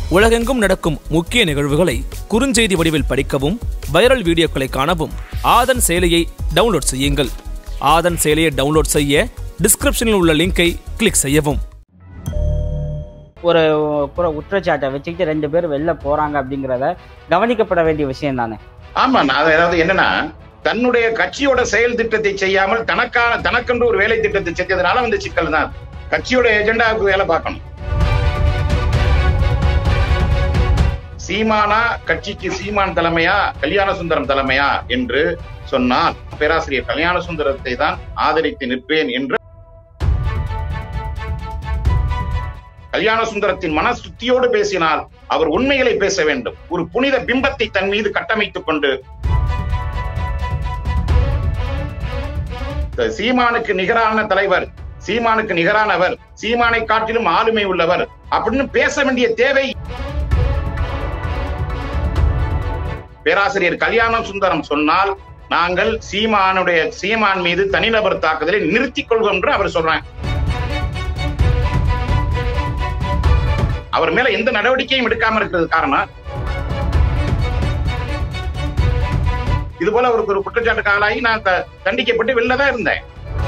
உலகெங்கும் நடக்கும் முக்கிய நிகழ்வுகளை குறுஞ்செய்தி வடிவில் படிக்கவும் வைரல் வீடியோக்களை காணவும் ஆதன் செயலியை டவுன்லோட் செய்யுங்கள் ஆதன் செயலியை டவுன்லோட் செய்ய டிஸ்கிரிப்ஷனில் உள்ள லிங்கை கிளிக் செய்யவும் ஒரு குற குற்றச்சாட்டை வச்சுக்கிட்டு ரெண்டு பேர் வெளில போறாங்க அப்படிங்கிறத கவனிக்கப்பட வேண்டிய விஷயம் தானே ஆமா நான் அது அதாவது என்னன்னா தன்னுடைய கட்சியோட செயல் திட்டத்தை செய்யாமல் தனக்கான தனக்கென்று ஒரு வேலை திட்டத்தை செஞ்சதுனால வந்து சிக்கல் தான் கட்சியோட எஜெண்டாவுக்கு வேலை பார்க்கணும் சீமானா கட்சிக்கு சீமான் தலைமையா கல்யாண சுந்தரம் தலைமையா என்று சொன்னால் பேராசிரியர் கல்யாண சுந்தரத்தை தான் ஆதரித்து நிற்பேன் என்று கல்யாண சுந்தரத்தின் மன சுத்தியோடு பேசினால் அவர் உண்மைகளை பேச வேண்டும் ஒரு புனித பிம்பத்தை தன் மீது கட்டமைத்துக் கொண்டு இந்த சீமானுக்கு நிகரான தலைவர் சீமானுக்கு நிகரானவர் சீமானை காட்டிலும் ஆளுமை உள்ளவர் அப்படின்னு பேச வேண்டிய தேவை பேராசிரியர் கல்யாண சுந்தரம் சொன்னால் நாங்கள் சீமானுடைய சீமான் மீது தனிநபர் தாக்குதலை நிறுத்திக் கொள்வோம் என்று அவர் சொல்றாங்க அவர் மேல எந்த நடவடிக்கையும் எடுக்காம இருக்கிறது காரணம் இது போல ஒரு ஒரு குற்றச்சாட்டுக்கு ஆளாகி நான் த- தண்டிக்கப்பட்டு வெளில தான் இருந்தேன்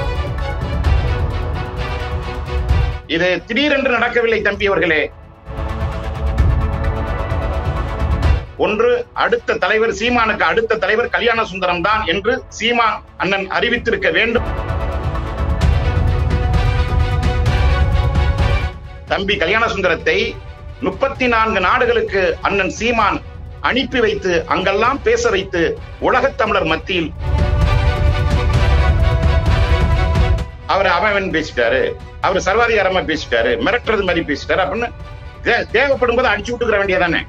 இது திடீரென்று நடக்கவில்லை தம்பி அவர்களே ஒன்று அடுத்த தலைவர் சீமானுக்கு அடுத்த தலைவர் கல்யாண சுந்தரம் தான் என்று சீமான் அண்ணன் அறிவித்திருக்க வேண்டும் தம்பி கல்யாண சுந்தரத்தை முப்பத்தி நான்கு நாடுகளுக்கு அண்ணன் சீமான் அனுப்பி வைத்து அங்கெல்லாம் பேச வைத்து உலகத் தமிழர் மத்தியில் அவர் அவன் பேசிட்டாரு அவர் சர்வாதிகாரமா பேசிட்டாரு மிரட்டுறது மாதிரி பேசிட்டாரு அப்படின்னு தே- தேவைப்படும் போது அடிச்சு விட்டுக்கிற வேண்டியதானே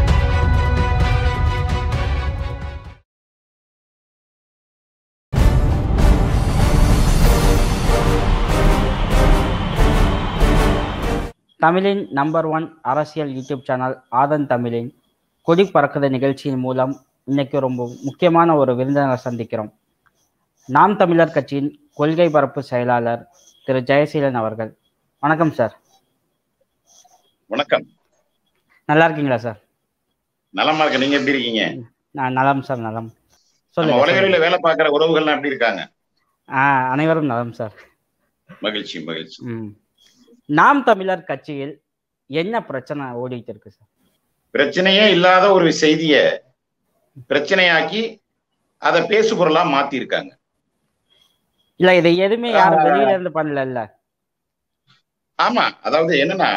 தமிழின் நம்பர் ஒன் அரசியல் யூடியூப் சேனல் ஆதன் தமிழின் கொடி பறக்குத நிகழ்ச்சியின் மூலம் இன்னைக்கு ரொம்ப முக்கியமான ஒரு விருந்தினரை சந்திக்கிறோம் நாம் தமிழர் கட்சியின் கொள்கை பரப்பு செயலாளர் திரு ஜெயசீலன் அவர்கள் வணக்கம் சார் வணக்கம் நல்லா இருக்கீங்களா சார் நலமா இருக்க நீங்க எப்படி இருக்கீங்க நான் நலம் சார் நலம் நம்ம சொல்லுங்க உலகில வேலை பார்க்கிற உறவுகள்லாம் எப்படி இருக்காங்க ஆ அனைவரும் நலம் சார் மகிழ்ச்சி மகிழ்ச்சி ம் நாம் தமிழர் கட்சியில் என்ன பிரச்சனை ஓடிட்டு இருக்கு சார் பிரச்சனையே இல்லாத ஒரு செய்திய பிரச்சனையாக்கி அதை பேசு பொருளா மாத்தி இருக்காங்க இல்ல இதை எதுவுமே யாரும் வெளியில இருந்து பண்ணல ஆமா அதாவது என்னன்னா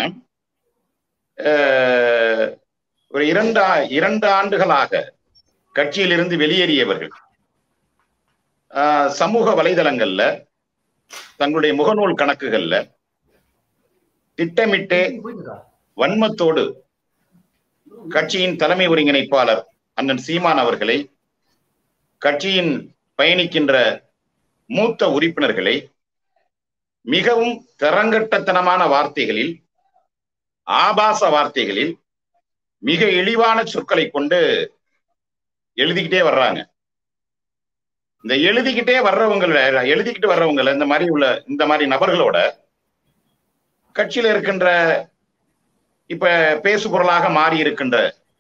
அஹ், ஒரு இரண்டு ஆ- இரண்டு ஆண்டுகளாக கட்சியிலிருந்து வெளியேறியவர்கள் ஆஹ், சமூக வலைதளங்கள்ல தங்களுடைய முகநூல் கணக்குகள்ல திட்டமிட்டு வன்மத்தோடு கட்சியின் தலைமை ஒருங்கிணைப்பாளர் அண்ணன் சீமான் அவர்களை கட்சியின் பயணிக்கின்ற மூத்த உறுப்பினர்களை மிகவும் தரங்கட்டத்தனமான வார்த்தைகளில் ஆபாச வார்த்தைகளில் மிக இழிவான சொற்களை கொண்டு எழுதிக்கிட்டே வர்றாங்க இந்த எழுதிக்கிட்டே வர்றவங்கள எழுதிக்கிட்டு வர்றவங்கள இந்த மாதிரி உள்ள இந்த மாதிரி நபர்களோட கட்சியில இருக்கின்ற இப்ப பேசு பொருளாக மாறி இருக்கின்ற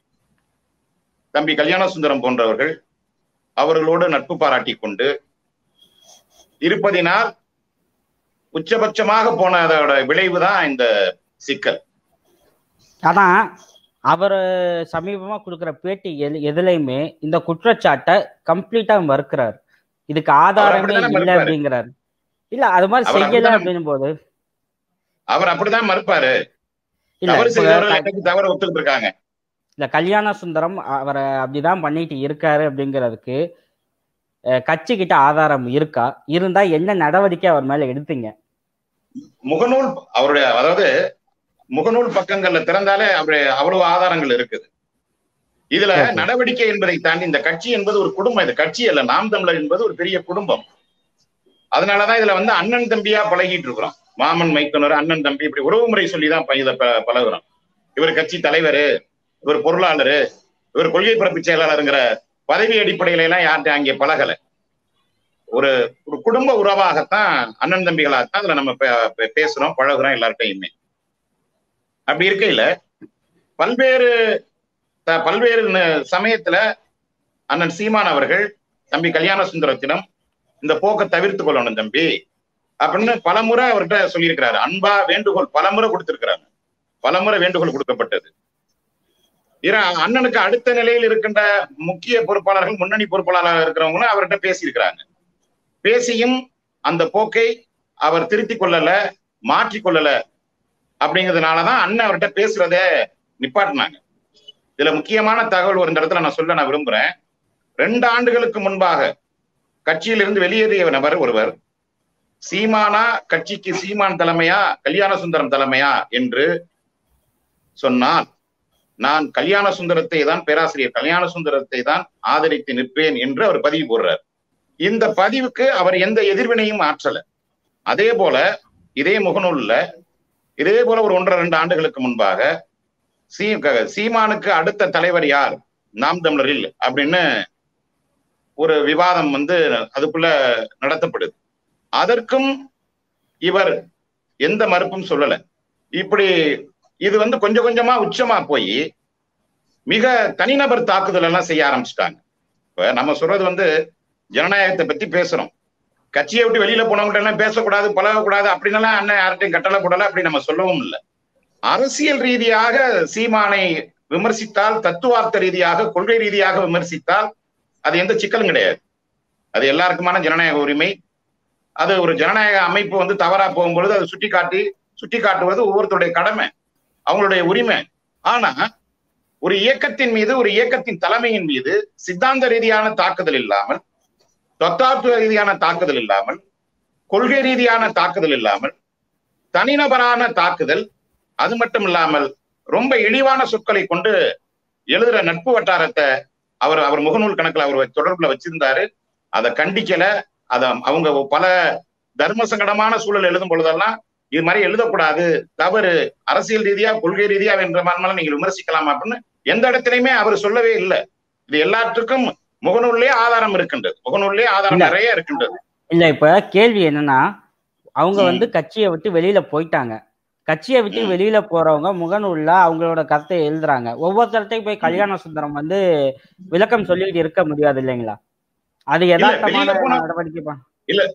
தம்பி கல்யாண சுந்தரம் போன்றவர்கள் அவர்களோடு நட்பு பாராட்டி கொண்டு இருப்பதினால் உச்சபட்சமாக போனதோட விளைவுதான் இந்த சிக்கல் ஆனா அவர் சமீபமா கொடுக்குற பேட்டி எது எதுலையுமே இந்த குற்றச்சாட்டை கம்ப்ளீட்டா மறுக்கிறார் இதுக்கு ஆதாரமே அப்படித்தானே இல்லை மறுப்பாரு. அப்படிங்கிறார் இல்ல அது மாதிரி அவர் செய்யல அப்படித்தானே- அப்படின்னும் போது அவர் அப்படிதான் மறுப்பாரு இல்ல தவறு இப்ப செய்தவர்கள் க- எனக்கு தவறு ஒத்துக்கிட்டு இருக்காங்க இல்ல கல்யாண சுந்தரம் அவரை அப்படிதான் பண்ணிட்டு இருக்காரு அப்படிங்கிறதுக்கு அஹ், கட்சி கிட்ட ஆதாரம் இருக்கா இருந்தா என்ன நடவடிக்கை அவர் மேல எடுத்தீங்க முகநூல் அவருடைய அதாவது முகநூல் பக்கங்கள்ல திறந்தாலே அவருடைய அவ்வளவு ஆதாரங்கள் இருக்குது இதுல Okay. நடவடிக்கை என்பதை தாண்டி இந்த கட்சி என்பது ஒரு குடும்பம் இது கட்சி அல்ல நாம் தமிழர் என்பது ஒரு பெரிய குடும்பம் அதனாலதான் இதுல வந்து அண்ணன் தம்பியா பழகிட்டு இருக்கிறோம் மாமன் மைத்துனர் அண்ணன் தம்பி இப்படி உறவுமுறை சொல்லிதான் ப- இதை ப- பழகுறோம் இவர் கட்சி தலைவர் இவர் பொருளாளர் இவர் கொள்கை பரப்பு செயலாளருங்கிற பதவி அடிப்படையில எல்லாம் யார்கிட்ட அங்கே பழகல ஒரு ஒரு குடும்ப உறவாகத்தான் அண்ணன் தம்பிகளாகத்தான் அதுல நம்ம பே- பே- பேசுறோம் பழகுறோம் எல்லார்ட்டையுமே அப்படி இருக்கையில பல்வேறு த- பல்வேறு ந- சமயத்துல அண்ணன் சீமான் அவர்கள் தம்பி கல்யாண சுந்தரத்திடம் இந்த போக்கை தவிர்த்து கொள்ளணும் தம்பி அப்படின்னு பலமுறை அவர்கிட்ட சொல்லியிருக்கிறாரு அன்பா வேண்டுகோள் பலமுறை கொடுத்திருக்கிறாங்க பலமுறை வேண்டுகோள் கொடுக்கப்பட்டது இர- அண்ணனுக்கு அடுத்த நிலையில் இருக்கின்ற முக்கிய பொறுப்பாளர்கள் முன்னணி பொறுப்பாளராக இருக்கிறவங்களும் அவர்கிட்ட பேசியிருக்கிறாங்க பேசியும் அந்த போக்கை அவர் திருத்திக் கொள்ளல மாற்றிக் கொள்ளல அப்படிங்கிறதுனாலதான் அண்ணன் அவர்கிட்ட பேசுறதே நிப்பாட்டினாங்க இதுல முக்கியமான தகவல் ஒரு இந்த இடத்துல நான் சொல்ல நான் விரும்புறேன் ரெண்டு ஆண்டுகளுக்கு முன்பாக கட்சியிலிருந்து வெளியேறிய நபர் ஒருவர் சீமானா கட்சிக்கு சீமான் தலைமையா கல்யாண சுந்தரம் தலைமையா என்று சொன்னால் நான் கல்யாண சுந்தரத்தை தான் பேராசிரியர் கல்யாண சுந்தரத்தை தான் ஆதரித்து நிற்பேன் என்று அவர் பதிவு போடுறார் இந்த பதிவுக்கு அவர் எந்த எதிர்வினையும் ஆற்றல அதே போல இதே முகநூல்ல இதே போல ஒரு ஒன்றரை ரெண்டு ஆண்டுகளுக்கு முன்பாக சீ க- சீமானுக்கு அடுத்த தலைவர் யார் நாம் தமிழரில் அப்படின்னு ஒரு விவாதம் வந்து அதுக்குள்ள நடத்தப்படுது அதற்கும் இவர் எந்த மறுப்பும் சொல்லல இப்படி இது வந்து கொஞ்சம் கொஞ்சமா உச்சமா போய் மிக தனிநபர் தாக்குதல் எல்லாம் செய்ய ஆரம்பிச்சிட்டாங்க இப்ப நம்ம சொல்றது வந்து ஜனநாயகத்தை பத்தி பேசுறோம் கட்சியை விட்டு வெளியில போனவங்கள்ட்ட எல்லாம் பேசக்கூடாது பழகக்கூடாது அப்படின்னலாம் அண்ணன் யார்கிட்டையும் கட்டளை போடல அப்படி நம்ம சொல்லவும் இல்லை அரசியல் ரீதியாக சீமானை விமர்சித்தால் தத்துவார்த்த ரீதியாக கொள்கை ரீதியாக விமர்சித்தால் அது எந்த சிக்கலும் கிடையாது அது எல்லாருக்குமான ஜனநாயக உரிமை அது ஒரு ஜனநாயக அமைப்பு வந்து தவறா போகும்பொழுது அதை சுட்டி காட்டி சுட்டி காட்டுவது ஒவ்வொருத்தருடைய கடமை அவங்களுடைய உரிமை ஆனா ஒரு இயக்கத்தின் மீது ஒரு இயக்கத்தின் தலைமையின் மீது சித்தாந்த ரீதியான தாக்குதல் இல்லாமல் தத்தாத்துவ ரீதியான தாக்குதல் இல்லாமல் கொள்கை ரீதியான தாக்குதல் இல்லாமல் தனிநபரான தாக்குதல் அது மட்டும் இல்லாமல் ரொம்ப இழிவான சொற்களை கொண்டு எழுதுற நட்பு வட்டாரத்தை அவர் அவர் முகநூல் கணக்குல அவர் தொடர்புல வச்சிருந்தாரு அதை கண்டிக்கல அத அவங்க பல தர்ம சங்கடமான சூழல் எழுதும் பொழுதெல்லாம் இது மாதிரி எழுதக்கூடாது தவறு அரசியல் ரீதியா கொள்கை ரீதியா என்ற மாதிரி நீங்கள் விமர்சிக்கலாம் அப்படின்னு எந்த இடத்துலயுமே அவர் சொல்லவே இல்லை இது எல்லாத்துக்கும் முகநூல்லே ஆதாரம் இருக்கின்றது முகநூல்லே ஆதாரம் இல்ல. நிறைய இருக்கின்றது இல்ல இப்ப கேள்வி என்னன்னா அவங்க ம். வந்து கட்சியை விட்டு வெளியில போயிட்டாங்க கட்சியை விட்டு ம். வெளியில போறவங்க முகநூல்ல அவங்களோட கருத்தை எழுதுறாங்க ஒவ்வொருத்தர்ட்டையும் போய் கல்யாண சுந்தரம் வந்து விளக்கம் சொல்லிட்டு இருக்க முடியாது இல்லைங்களா அது யதார்த்தமான வெளியில போனா- நடவடிக்கை பா-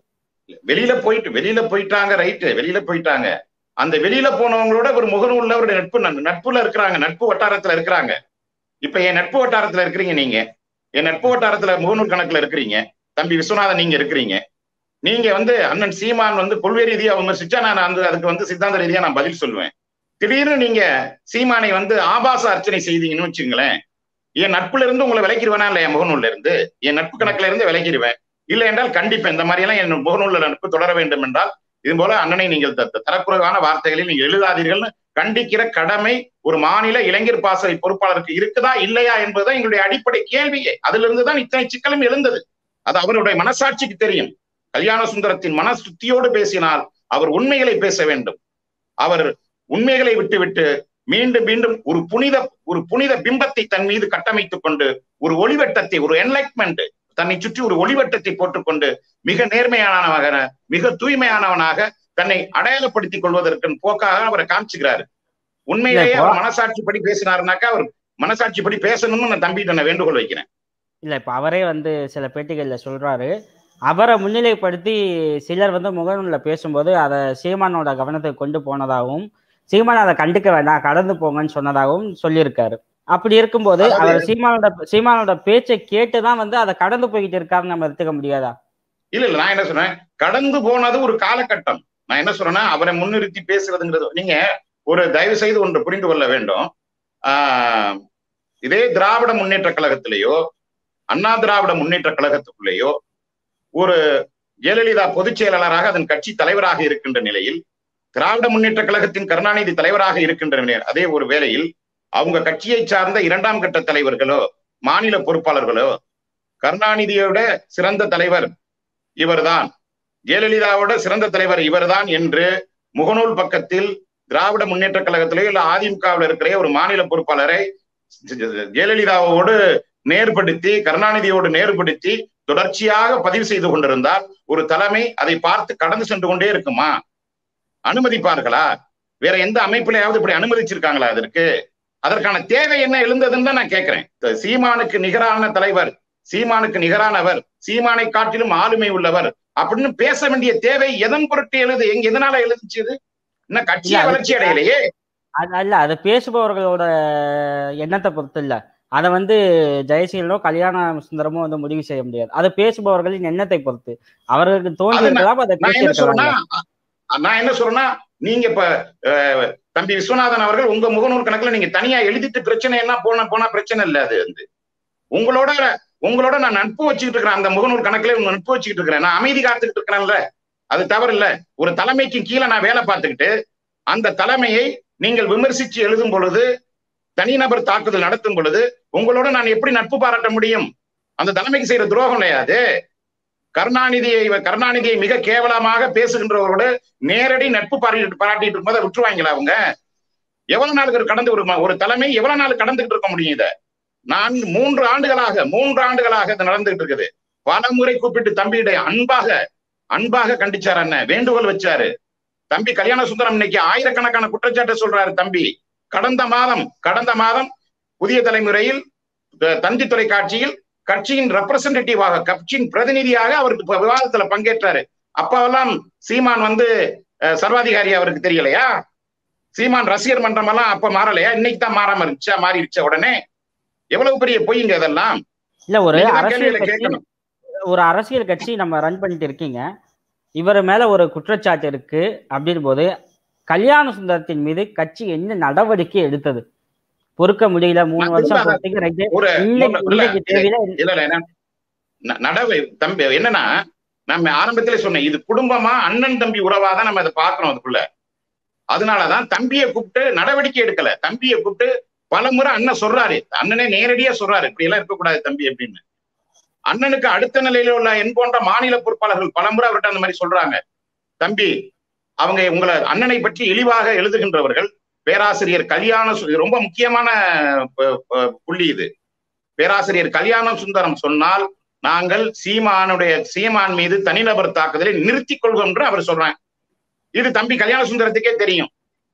வெளியில போயிட்டு வெளியில போயிட்டாங்க ரைட்டு வெளியில போயிட்டாங்க அந்த வெளியில போனவங்களோட ஒரு முகநூல்ல ஒரு நட்பு ந- நட்புல இருக்கிறாங்க நட்பு வட்டாரத்துல இருக்கிறாங்க இப்ப என் நட்பு வட்டாரத்துல இருக்கிறீங்க நீங்க என் நட்பு வட்டாரத்துல முகநூல் கணக்குல இருக்கிறீங்க தம்பி விஸ்வநாதன் நீங்க இருக்கிறீங்க நீங்க வந்து அண்ணன் சீமான் வந்து கொள்கை ரீதியா விமர்சிச்சா நான் அந்த அதுக்கு வந்து சித்தாந்த ரீதியா நான் பதில் சொல்லுவேன் திடீர்னு நீங்க சீமானை வந்து ஆபாச அர்ச்சனை செய்தீங்கன்னு வச்சுங்களேன் என் நட்புல இருந்து உங்களை விலக்கிடுவேனா இல்ல என் முகநூல்ல இருந்து என் நட்பு கணக்குல இருந்து விலக்கிடுவேன் இல்லை என்றால் கண்டிப்பா இந்த மாதிரி எல்லாம் என் முகநூல்ல நட்பு தொடர வேண்டும் என்றால் இது போல அண்ணனை நீங்கள் த- த- தரக்குறைவான வார்த்தைகளில் நீங்கள் எழுதாதீர்கள்னு கண்டிக்கிற கடமை ஒரு மாநில இளைஞர் பாசறை பொறுப்பாளருக்கு இருக்குதா இல்லையா என்பதுதான் எங்களுடைய அடிப்படை கேள்வியே அதுல இருந்து தான் இத்தனை சிக்கலும் எழுந்தது அது அவருடைய மனசாட்சிக்கு தெரியும் கல்யாண சுந்தரத்தின் மன சுத்தியோடு பேசினால் அவர் உண்மைகளை பேச வேண்டும் அவர் உண்மைகளை விட்டுவிட்டு மீண்டும் மீண்டும் ஒரு புனித ஒரு புனித பிம்பத்தை தன் மீது கட்டமைத்துக் கொண்டு ஒரு ஒளிவட்டத்தை ஒரு என்லைட்மெண்ட் தன்னை சுற்றி ஒரு ஒளிவட்டத்தை போட்டுக்கொண்டு மிக நேர்மையானவனாக மிக தூய்மையானவனாக தன்னை அடையாளப்படுத்திக் கொள்வதற்கு போக்காக அவரை காமிச்சுக்கிறாரு உண்மையிலேயே இப்போ- அவர் மனசாட்சிப்படி பேசினாருனாக்கா அவர் மனசாட்சிப்படி பேசணும்னு நான் தம்பிகிட்ட நான் வேண்டுகோள் வைக்கிறேன் இல்ல இப்ப அவரே வந்து சில பேட்டிகள்ல சொல்றாரு அவரை முன்னிலைப்படுத்தி சிலர் வந்து முகநூல்ல பேசும்போது அதை சீமானோட கவனத்துக்கு கொண்டு போனதாகவும் சீமான் அதை கண்டுக்க வேண்டாம் கடந்து போங்கன்னு சொன்னதாகவும் சொல்லியிருக்காரு அப்படி இருக்கும்போது அதாவது- அவர் சீமானோட சீமானோட பேச்சை கேட்டுதான் வந்து அதை கடந்து போய்கிட்டு இருக்காருன்னு நம்ம எடுத்துக்க முடியாதா இல்ல இல்ல நான் என்ன சொன்னேன் கடந்து போனது ஒரு காலகட்டம் நான் என்ன சொல்றேன்னா அவரை முன்னிறுத்தி பேசுறதுங்கிறது நீங்க ஒரு தயவு செய்து ஒன்று புரிந்து கொள்ள வேண்டும் ஆஹ் இதே திராவிட முன்னேற்ற கழகத்திலேயோ அண்ணா திராவிட முன்னேற்ற கழகத்துக்குள்ளேயோ ஒரு ஜெயலலிதா பொதுச் செயலாளராக அதன் கட்சி தலைவராக இருக்கின்ற நிலையில் திராவிட முன்னேற்ற கழகத்தின் கருணாநிதி தலைவராக இருக்கின்ற நிலையில் அதே ஒரு வேளையில் அவங்க கட்சியை சார்ந்த இரண்டாம் கட்ட தலைவர்களோ மாநில பொறுப்பாளர்களோ கருணாநிதியோட சிறந்த தலைவர் இவர்தான் ஜெயலலிதாவோட சிறந்த தலைவர் இவர்தான் என்று முகநூல் பக்கத்தில் திராவிட முன்னேற்ற கழகத்திலேயோ இல்ல அதிமுகவில் இருக்கிற ஒரு மாநில பொறுப்பாளரை ஜெயலலிதாவோடு நேர்படுத்தி கருணாநிதியோடு நேர்படுத்தி தொடர்ச்சியாக பதிவு செய்து கொண்டிருந்தால் ஒரு தலைமை அதை பார்த்து கடந்து சென்று கொண்டே இருக்குமா அனுமதிப்பார்களா வேற எந்த அமைப்பிலையாவது இப்படி அனுமதிச்சிருக்காங்களா அதற்கு அதற்கான தேவை என்ன எழுந்ததுன்னு தான் நான் கேட்கிறேன் இந்த சீமானுக்கு நிகரான தலைவர் சீமானுக்கு நிகரானவர் சீமானை காட்டிலும் ஆளுமை உள்ளவர் அப்படின்னு பேச வேண்டிய தேவை எதன் பொருட்டு எழுது எங்க எதனால எழுதுச்சு இது இன்னும் கட்சியே இல்ல, அது- வளர்ச்சி அடையலையே அது அல்ல அது பேசுபவர்களோட எண்ணத்தை பொறுத்து இல்ல அதை வந்து ஜெயசீலனோ கல்யாண சுந்தரமோ வந்து முடிவு செய்ய முடியாது அது பேசுபவர்களின் எண்ணத்தை பொறுத்து அவர்களுக்கு தோன்றி அது நான்- இருக்கலாம் அதை நான் என்ன சொல்றேன்னா பேசியிருக்கலாம் அ- நான் என்ன சொல்றேன்னா நீங்க இப்ப அஹ், தம்பி விஸ்வநாதன் அவர்கள் உங்க முகநூல் கணக்குல நீங்க தனியா எழுதிட்டு பிரச்சனை என்ன போன போனா பிரச்சனை இல்ல அது வந்து உங்களோட உங்களோட நான் நட்பு வச்சுக்கிட்டு இருக்கிறேன் அந்த முகநூல் கணக்குல உங்க நட்பு வச்சுக்கிட்டு இருக்கிறேன் நான் அமைதி காத்துக்கிட்டு இருக்கிறேன்ல அது தவறு இல்ல ஒரு தலைமைக்கு கீழே நான் வேலை பார்த்துக்கிட்டு அந்த தலைமையை நீங்கள் விமர்சிச்சு எழுதும் பொழுது தனிநபர் தாக்குதல் நடத்தும் பொழுது உங்களோட நான் எப்படி நட்பு பாராட்ட முடியும் அந்த தலைமைக்கு செய்யற துரோகம் இல்லையா அது கருணாநிதியை கருணாநிதியை மிக கேவலமாக பேசுகின்றவரோடு நேரடி நட்பு பாராட்டி பாராட்டிட்டு இருக்கும்போது அதை விட்டுருவாங்களா அவங்க எவ்வளவு நாளுக்கு கடந்து ஒரு ம- ஒரு தலைமை எவ்வளவு நாள் கடந்துகிட்டு இருக்க முடியும் இத நான் மூன்று ஆண்டுகளாக மூன்று ஆண்டுகளாக இது நடந்துகிட்டு இருக்குது பல முறை கூப்பிட்டு தம்பியிட அன்பாக அன்பாக கண்டிச்சார் அண்ணன் வேண்டுகோள் வச்சாரு தம்பி கல்யாண சுந்தரம் இன்னைக்கு ஆயிரக்கணக்கான குற்றச்சாட்டை சொல்றாரு தம்பி கடந்த மாதம் கடந்த மாதம் புதிய தலைமுறையில் த- தந்தி தொலைக்காட்சியில் கட்சியின் ரெப்ரசன்டேட்டிவாக கட்சியின் பிரதிநிதியாக அவருக்கு இப்ப விவாதத்துல பங்கேற்றாரு அப்பவெல்லாம் சீமான் வந்து அஹ், சர்வாதிகாரி அவருக்கு தெரியலையா சீமான் ரசிகர் மன்றம் எல்லாம் அப்ப மாறலையா இன்னைக்கு தான் மாறாம இருந்துச்சா மாறிடுச்சா உடனே எவ்வளவு பெரிய பொய்ங்க இதெல்லாம் இல்ல ஒரு நீங்க தான் அரசியல் கேள்வியில கட்சி கேட்கணும் ஒரு அரசியல் கட்சி நம்ம ரன் பண்ணிட்டு இருக்கீங்க இவர் மேல ஒரு குற்றச்சாட்டு இருக்கு அப்படின் போது கல்யாண சுந்தரத்தின் மீது கட்சி என்ன நடவடிக்கை எடுத்தது பொறுக்க முடியல மூணு நான் வருஷம் திரும்ப பொறுத்தீங்க, ரைட்டு. ஒரு இன்னைக்கு இல்ல, இன்னைக்கு தேவையில இல்ல இல்ல என்ன ந- நடவை தம்பி என்னன்னா நம்ம ஆரம்பத்திலே சொன்னேன் இது குடும்பமா அண்ணன் தம்பி உறவாதான் நம்ம அதை பார்க்கணும் அதுக்குள்ள அதனாலதான் தம்பியை கூப்பிட்டு நடவடிக்கை எடுக்கல தம்பியை கூப்பிட்டு பல முறை அண்ணன் சொல்றாரு அண்ணனே நேரடியா சொல்றாரு இப்படி எல்லாம் இருக்கக்கூடாது தம்பி அப்படின்னு அண்ணனுக்கு அடுத்த நிலையில உள்ள என் போன்ற மாநில பொறுப்பாளர்கள் பலமுறை அவர்கிட்ட அந்த மாதிரி சொல்றாங்க தம்பி அவங்க உங்களை அண்ணனை பற்றி இழிவாக எழுதுகின்றவர்கள் பேராசிரியர் கல்யாண சு- ரொம்ப முக்கியமான ப- ப- புள்ளி இது பேராசிரியர் கல்யாண சுந்தரம் சொன்னால் நாங்கள் சீமானுடைய சீமான் மீது தனிநபர் தாக்குதலை நிறுத்திக் கொள்வோம் என்று அவர் சொல்றாங்க இது தம்பி கல்யாண சுந்தரத்துக்கே தெரியும்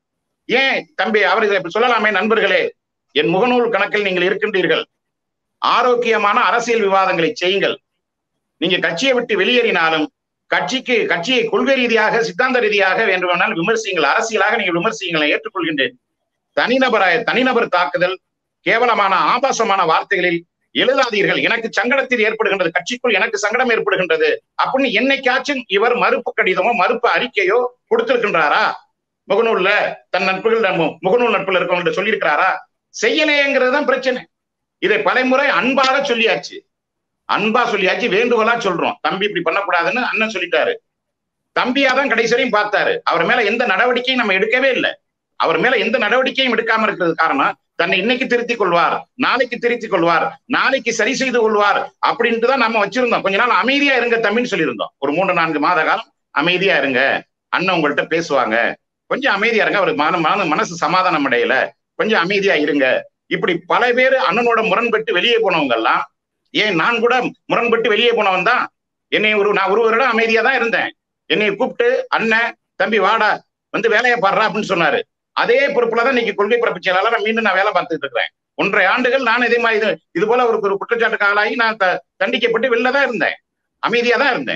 ஏன் தம்பி அவர் இதை இப்படி சொல்லலாமே நண்பர்களே என் முகநூல் கணக்கில் நீங்கள் இருக்கின்றீர்கள் ஆரோக்கியமான அரசியல் விவாதங்களை செய்யுங்கள் நீங்க கட்சியை விட்டு வெளியேறினாலும் கட்சிக்கு கட்சியை கொள்கை ரீதியாக சித்தாந்த ரீதியாக வேண்டுமானால் விமர்சியுங்கள் அரசியலாக நீங்கள் விமர்சியுங்கள் நான் ஏற்றுக்கொள்கின்றேன் தனிநபராய தனிநபர் தாக்குதல் கேவலமான ஆபாசமான வார்த்தைகளில் எழுதாதீர்கள் எனக்கு சங்கடத்தில் ஏற்படுகின்றது கட்சிக்குள் எனக்கு சங்கடம் ஏற்படுகின்றது அப்படின்னு என்னைக்காச்சும் இவர் மறுப்பு கடிதமோ மறுப்பு அறிக்கையோ கொடுத்திருக்கின்றாரா முகநூல்ல தன் நட்புகள் நம்ம முகநூல் நட்புல இருக்கவங்கள்ட்ட சொல்லியிருக்கிறாரா செய்யலையேங்கிறது தான் பிரச்சனை இதை பலமுறை அன்பாக சொல்லியாச்சு அன்பா சொல்லியாச்சு வேண்டுகோளா சொல்றோம் தம்பி இப்படி பண்ணக்கூடாதுன்னு அண்ணன் சொல்லிட்டாரு தம்பியா தான் கடைசி வரையும் பார்த்தாரு அவர் மேல எந்த நடவடிக்கையும் நம்ம எடுக்கவே இல்லை அவர் மேல எந்த நடவடிக்கையும் எடுக்காம இருக்கிறது காரணம் தன்னை இன்னைக்கு திருத்திக் கொள்வார் நாளைக்கு திருத்திக் கொள்வார் நாளைக்கு சரி செய்து கொள்வார் அப்படின்ட்டு தான் நம்ம வச்சிருந்தோம் கொஞ்ச நாள் அமைதியா இருங்க தம்பின்னு சொல்லியிருந்தோம் ஒரு மூன்று நான்கு மாத காலம் அமைதியா இருங்க அண்ணன் உங்கள்கிட்ட பேசுவாங்க கொஞ்சம் அமைதியா இருங்க அவருக்கு மன மன- மனசு சமாதானம் அடையல கொஞ்சம் அமைதியா இருங்க இப்படி பல பேர் அண்ணனோட முரண்பட்டு வெளியே போனவங்க எல்லாம் ஏன் நான் கூட முரண்பட்டு வெளியே போனவன் தான் என்னை ஒரு நான் ஒரு வருடம் அமைதியா தான் இருந்தேன் என்னை கூப்பிட்டு அண்ணன் தம்பி வாடா வந்து வேலையை பாடுறா அப்படின்னு சொன்னாரு அதே பொறுப்புல தான் இன்னைக்கு கொள்கை பரப்பு செயலாளர் மீண்டும் நான் வேலை பார்த்துட்டு இருக்கிறேன் ஒன்றரை ஆண்டுகள் நான் இதே மாதிரி இது இது போல ஒரு ஒரு குற்றச்சாட்டுக்கு ஆளாகி நான் த- தண்டிக்கப்பட்டு வெளில தான் இருந்தேன் அமைதியா தான் இருந்தேன்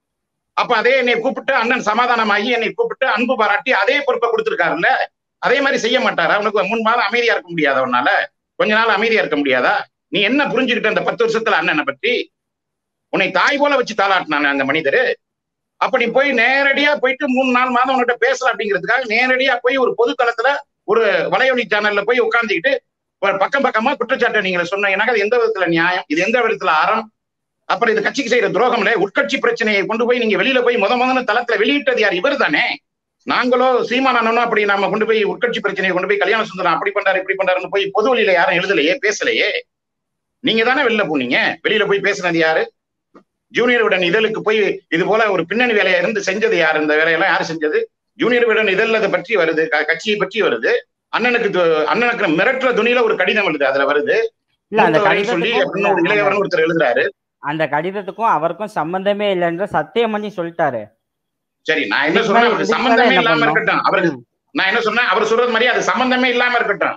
அப்ப அதே என்னை கூப்பிட்டு அண்ணன் சமாதானமாகி என்னை கூப்பிட்டு அன்பு பாராட்டி அதே பொறுப்பை கொடுத்திருக்காருல்ல அதே மாதிரி செய்ய மாட்டாரா உனக்கு முன் மாதம் அமைதியா இருக்க முடியாதா உன்னால கொஞ்ச நாள் அமைதியா இருக்க முடியாதா நீ என்ன புரிஞ்சுக்கிட்ட அந்த பத்து வருஷத்துல அண்ணனை பற்றி உன்னை தாய் போல வச்சு தாளாட்டினானே அந்த மனிதரு அப்ப நீ போய் நேரடியா போயிட்டு மூணு நாலு மாதம் உன்கிட்ட பேசல அப்படிங்கிறதுக்காக நேரடியா போய் ஒரு பொது தளத்துல ஒரு வலையொலி சேனல்ல போய் உட்கார்ந்துக்கிட்டு ஒரு பக்கம் பக்கமா குற்றச்சாட்டை நீங்க சொன்னீங்கன்னா அது எந்த விதத்துல நியாயம் இது எந்த விதத்துல அறம் அப்புறம் இது கட்சிக்கு செய்யற துரோகம் இல்ல உட்கட்சி பிரச்சனையை கொண்டு போய் நீங்க வெளியில போய் முத முதல்ல தளத்துல வெளியிட்டது யார் இவர் தானே நாங்களோ சீமானனும் அப்படி நாம கொண்டு போய் உட்கட்சி பிரச்சனையை கொண்டு போய் கல்யாண சுந்தரம் அப்படி பண்றாரு இப்படி பண்றாருன்னு போய் பொது வழியில யாரும் எழுதலையே பேசலையே நீங்க தானே வெளில போனீங்க வெளியில போய் பேசுனது யாரு ஜூனியர் விடன் இதழுக்கு போய் இது போல ஒரு பின்னணி வேலையா இருந்து செஞ்சது யாரு இந்த வேலையெல்லாம் யாரு செஞ்சது ஜூனியர் விடன் இதழ் அதை பற்றி வருது க- கட்சியை பற்றி வருது அண்ணனுக்கு து- அண்ணனுக்கு மிரட்டுற துணியில ஒரு கடிதம் வருது அதுல வருது இல்ல அந்த மூத்தவரைன்னு சொல்லி அப்படின்னு ஒரு கடிதத்துக்கும் இளையவர்னு ஒருத்தர் எழுதுறாரு அந்த கடிதத்துக்கும் அவருக்கும் சம்பந்தமே இல்லைன்ற சத்தியம் பண்ணி சொல்லிட்டாரு சரி நான் என்ன இதுக்கு சொல்றேன் மேல- அவருக்கு இதுக்கு மேல சம்பந்தமே என்ன இல்லாம பண்ணணும்? இருக்கட்டும் அவருக்கு ம். நான் என்ன சொன்னேன் அவர் சொல்றது மாதிரி அது சம்பந்தமே இல்லாம இருக்கட்டும்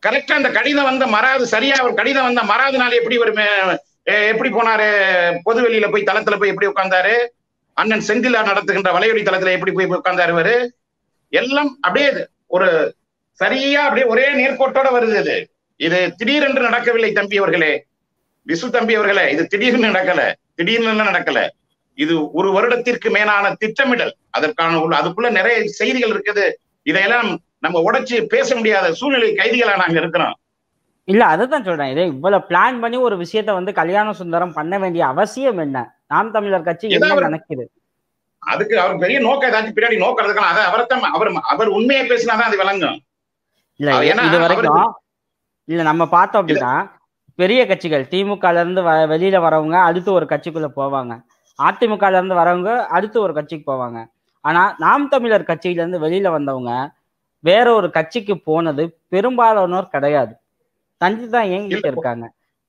கரெக்டா அந்த கடிதம் வந்த மறாது சரியா ஒரு கடிதம் வந்த மறாது நாள் எப்படி ஒரு மே- எ- எப்படி போனாரு பொதுவெளியில போய் தளத்துல போய் எப்படி உட்கார்ந்தாரு அண்ணன் செந்திலா நடத்துகின்ற வலையொலி தளத்துல எப்படி போய் உட்கார்ந்தாரு இவரு எல்லாம் அப்படியே இது ஒரு சரியா அப்படியே ஒரே நேர்கோட்டோட வருது இது இது திடீரென்று நடக்கவில்லை தம்பி அவர்களே விசு தம்பி அவர்களே இது திடீர்னு நடக்கல திடீர்னு எல்லாம் நடக்கல இது ஒரு வருடத்திற்கு மேலான திட்டமிடல் அதற்கான உள்ள அதுக்குள்ள நிறைய செய்திகள் இருக்குது இதையெல்லாம் நம்ம உடைச்சு பேச முடியாத சூழ்நிலை கைதிகளா நாங்க இருக்கிறோம் இல்ல அதுதான் சொல்றேன் இதே இவ்வளவு பிளான் பண்ணி ஒரு விஷயத்த வந்து கல்யாண சுந்தரம் பண்ண வேண்டிய அவசியம் என்ன நாம் தமிழர் கட்சி என்ன ஏதாவது- நினைக்குது அதுக்கு அவர் பெரிய நோக்கம் ஏதாச்சும் பின்னாடி நோக்கம் இருக்கலாம் அதை அவர்தான் அவர் அவர் உண்மையை பேசினாதான் அது விளங்கும் இல்ல அது ஏன்னா இது வரைக்கும் அவருக்கு- இல்ல நம்ம பார்த்தோம் அப்படின்னா பெரிய கட்சிகள் திமுகல இருந்து வ- வெளியில வரவங்க அடுத்து ஒரு கட்சிக்குள்ள போவாங்க அதிமுகல இருந்து வரவங்க அடுத்து ஒரு கட்சிக்கு போவாங்க ஆனா நாம் தமிழர் கட்சியில இருந்து வெளியில வந்தவங்க வேற ஒரு கட்சிக்கு போனது பெரும்பாலானோர் கிடையாது தஞ்சை தான் ஏங்கிட்டு இல்ல. இருக்காங்க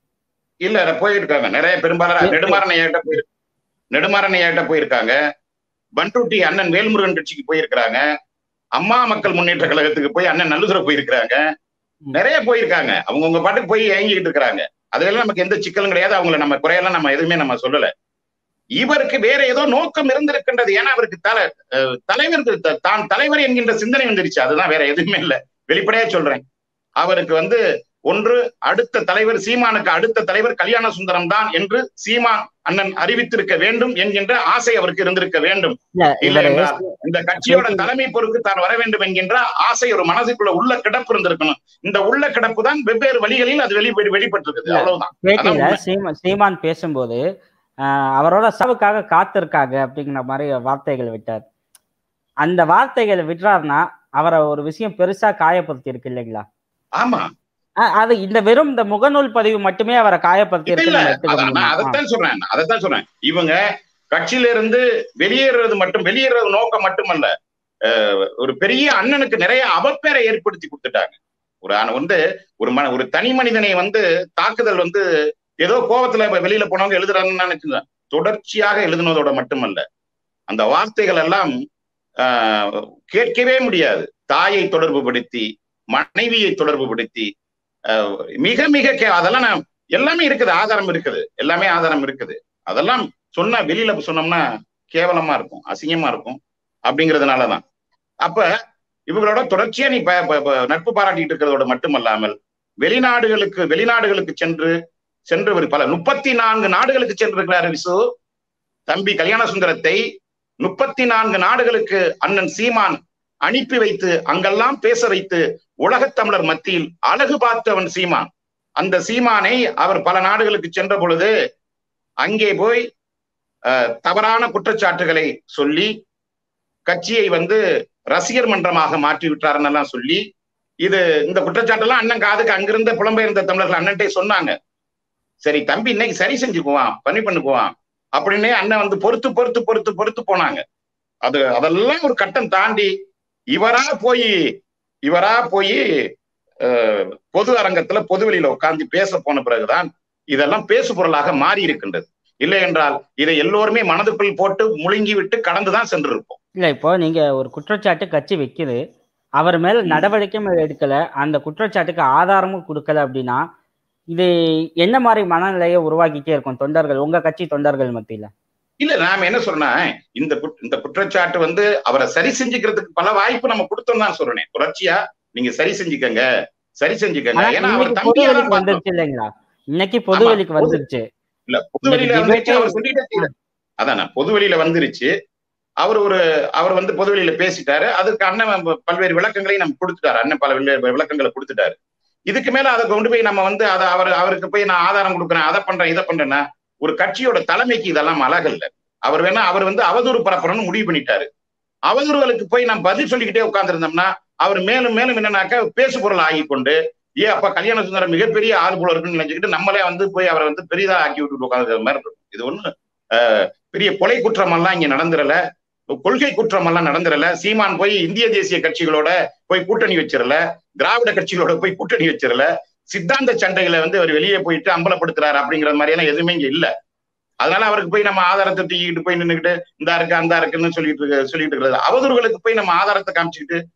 இல்ல போயிருக்காங்க நிறைய பெரும்பாலும் நெடுமாறன் ஐயாட்ட போய் நெடுமாறன் ஐயாட்ட போயிருக்காங்க பண்ருட்டி அண்ணன் வேல்முருகன் கட்சிக்கு போயிருக்கிறாங்க அம்மா மக்கள் முன்னேற்ற கழகத்துக்கு போய் அண்ணன் நல்லுதுரை போயிருக்கிறாங்க நிறைய போயிருக்காங்க அவங்க உங்க பாட்டுக்கு போய் இயங்கிட்டு இருக்கிறாங்க அதெல்லாம் நமக்கு எந்த சிக்கலும் கிடையாது அவங்கள நம்ம குறையெல்லாம் நம்ம எதுவுமே நம்ம சொல்லல இவருக்கு வேற ஏதோ நோக்கம் இருந்திருக்கின்றது ஏன்னா அவருக்கு தலை அஹ், தலைவருக்கு த- தான் தலைவர் என்கின்ற சிந்தனை வந்துருச்சு அதுதான் வேற எதுவுமே இல்ல வெளிப்படையா சொல்றேன் அவருக்கு வந்து ஒன்று அடுத்த தலைவர் சீமானுக்கு அடுத்த தலைவர் கல்யாண சுந்தரம் தான் என்று சீமான் அண்ணன் அறிவித்திருக்க வேண்டும் என்கின்ற ஆசை அவருக்கு இருந்திருக்க வேண்டும் இல்ல இல்லை இவரு என்றால் இந்த கட்சியோட தலைமை பொறுப்பு தான் வர வேண்டும் என்கின்ற ஆசை ஒரு மனசுக்குள்ள உள்ள கிடப்பு இருந்திருக்கணும் இந்த உள்ள கிடப்பு தான் வெவ்வேறு வழிகளில் அது வெளி வெளிப்பட்டிருக்குது இல்ல. அவ்வளவுதான் பேட்டியில உண்மை. சீமா சீமான் பேசும்போது ஆஹ், அவரோட சாவுக்காக காத்திருக்காங்க அப்படிங்கிற மாதிரி வார்த்தைகள் விட்டார் அந்த வார்த்தைகளை விட்டுறாருன்னா அவரை ஒரு விஷயம் பெருசா காயப்படுத்தி இருக்கு இல்லைங்களா ஆமா ஆஹ், அது இந்த வெறும் இந்த முகநூல் பதிவு மட்டுமே அவரை காயப்படுத்தி இல்ல இருக்குன்னு இல்ல எடுத்துக்க அதான் நான் முடியுமா? அதைத்தான் சொல்றேன் அதைத்தான் சொல்றேன் இவங்க கட்சியில இருந்து வெளியேறது மட்டும் வெளியேறது நோக்கம் மட்டுமல்ல அஹ், ஒரு பெரிய அண்ணனுக்கு நிறைய அவப்பேரை ஏற்படுத்தி கொடுத்துட்டாங்க ஒரு ஆன- வந்து ஒரு மன ஒரு தனி மனிதனை வந்து தாக்குதல் வந்து ஏதோ கோவத்துல இப்ப வெளியில போனவங்க எழுதுறாங்கன்னு நினைச்சுங்க தொடர்ச்சியாக எழுதுனதோட மட்டுமல்ல அந்த வார்த்தைகள் எல்லாம் ஆஹ், கேட்கவே முடியாது தாயை தொடர்பு படுத்தி மனைவியை தொடர்பு படுத்தி ஆஹ், மிக மிக கே- அதெல்லாம் நான் எல்லாமே இருக்குது ஆதாரம் இருக்குது எல்லாமே ஆதாரம் இருக்குது அதெல்லாம் சொன்னா வெளியில சொன்னோம்னா கேவலமா இருக்கும் அசிங்கமா இருக்கும் அப்படிங்கிறதுனாலதான் அப்ப இவங்களோட தொடர்ச்சியா நீ ப- ப- ப- நட்பு பாராட்டிட்டு இருக்கிறதோட மட்டுமல்லாமல் வெளிநாடுகளுக்கு வெளிநாடுகளுக்கு சென்று சென்று ஒரு பல முப்பத்தி நான்கு நாடுகளுக்கு சென்றிருக்கிறார் விசு தம்பி கல்யாண சுந்தரத்தை முப்பத்தி நான்கு நாடுகளுக்கு அண்ணன் சீமான் அனுப்பி வைத்து அங்கெல்லாம் பேச வைத்து உலகத் தமிழர் மத்தியில் அழகு பார்த்தவன் சீமான் அந்த சீமானை அவர் பல நாடுகளுக்கு சென்ற பொழுது அங்கே போய் அஹ், தவறான குற்றச்சாட்டுகளை சொல்லி கட்சியை வந்து ரசிகர் மன்றமாக மாற்றி விட்டாருன்னு எல்லாம் சொல்லி இது இந்த குற்றச்சாட்டெல்லாம் அண்ணன் காதுக்கு அங்கிருந்த புலம்பெயர்ந்த தமிழர்கள் அண்ணன்ட்டே சொன்னாங்க சரி தம்பி இன்னைக்கு சரி செஞ்சுக்குவான் பண்ணி பண்ணுக்குவான் அப்படின்னே அண்ணன் வந்து பொறுத்து பொறுத்து பொறுத்து பொறுத்து போனாங்க அது அதெல்லாம் ஒரு கட்டம் தாண்டி இவரா போய் இவரா போய் அஹ், பொது அரங்கத்துல பொதுவெளியில உட்கார்ந்து பேச போன பிறகுதான் இதெல்லாம் பேசு பொருளாக மாறி இருக்கின்றது இல்லை என்றால் இதை எல்லோருமே மனதுக்குள் போட்டு முழுங்கி விட்டு கடந்துதான் சென்றிருப்போம் இல்ல இப்போ நீங்க ஒரு குற்றச்சாட்டு கட்சி வைக்குது அவர் மேல ம். நடவடிக்கையும் எடுக்கல அந்த குற்றச்சாட்டுக்கு ஆதாரமும் கொடுக்கல அப்படின்னா இது என்ன மாதிரி மனநிலையை உருவாக்கிட்டே இருக்கும் தொண்டர்கள் உங்க கட்சி தொண்டர்கள் மத்தியில இல்ல நாம என்ன சொல்றேன் இந்த குட்- இந்த குற்றச்சாட்டு வந்து அவரை சரி செஞ்சுக்கிறதுக்கு பல வாய்ப்பு நம்ம கொடுத்தோம் தான் சொல்றேன் தொடர்ச்சியா நீங்க சரி செஞ்சுக்கங்க சரி செஞ்சுக்கங்க ஆனா ஏன்னா அவர் இன்னைக்கு பொது தம்பியா தான் வெளிக்கு பார்த்தோம் வந்துருச்சு இல்லைங்களா இன்னைக்கு பொது ஆமா, வெளிக்கு பொது- வந்துருச்சு இல்ல பொது வெளியில இன்னைக்கு வந்துருச்சு debate- அவர் சொல்லிட்டே செய்யறாரு. அதானே பொது வெளியில வந்துருச்சு அவர் ஒரு அவர் வந்து பொது வெளியில பேசிட்டாரு அதுக்கு அண்ணன் ப- பல்வேறு விளக்கங்களையும் நம்ம கொடுத்துட்டாரு அண்ணன் பல விள- விளக்கங்களை கொடுத்துட்டாரு இதுக்கு மேல அதை கொண்டு போய் நம்ம வந்து அதை அவர் அவருக்கு போய் நான் ஆதாரம் கொடுக்குறேன் அதை பண்றேன் இதை பண்றேன்னா ஒரு கட்சியோட தலைமைக்கு இதெல்லாம் அழகல்ல அவர் வேணா அவர் வந்து அவதூறு பரப்புறன்னு முடிவு பண்ணிட்டாரு அவதூறுகளுக்கு போய் நம்ம பதில் சொல்லிக்கிட்டே உட்கார்ந்துருந்தோம்னா அவர் மேலும் மேலும் என்னன்னாக்கா பேசு பொருள் ஆகி கொண்டு ஏ அப்ப கல்யாண சுந்தரம் மிகப்பெரிய ஆள் போல இருக்குன்னு நினைச்சுக்கிட்டு நம்மளே வந்து போய் அவரை வந்து பெரிதா ஆக்கி விட்டு உட்காந்துக்கிற மாதிரி இருக்கும் இது ஒண்ணு ஆஹ், பெரிய கொலை குற்றம் எல்லாம் இங்க நடந்துடல கொள்கை குற்றம் எல்லாம் நடந்துடல சீமான் போய் இந்திய தேசிய கட்சிகளோட போய் கூட்டணி வச்சிடல திராவிட கட்சிகளோட போய் கூட்டணி வச்சிடல சித்தாந்த சண்டைகளை வந்து அவர் வெளியே போயிட்டு அம்பலப்படுத்துறாரு அப்படிங்கிற மாதிரி எல்லாம் எதுவுமே இங்க இல்ல அதனால அவருக்கு போய் நம்ம ஆதாரத்தை தூக்கிட்டு போய் நின்னுக்கிட்டு இந்த இருக்கு அந்த இருக்குன்னு சொல்லிட்டு இருக்க சொல்லிட்டு இருக்கிறது அவதூறுகளுக்கு போய் நம்ம ஆதாரத்தை காமிச்சுக்கிட்டு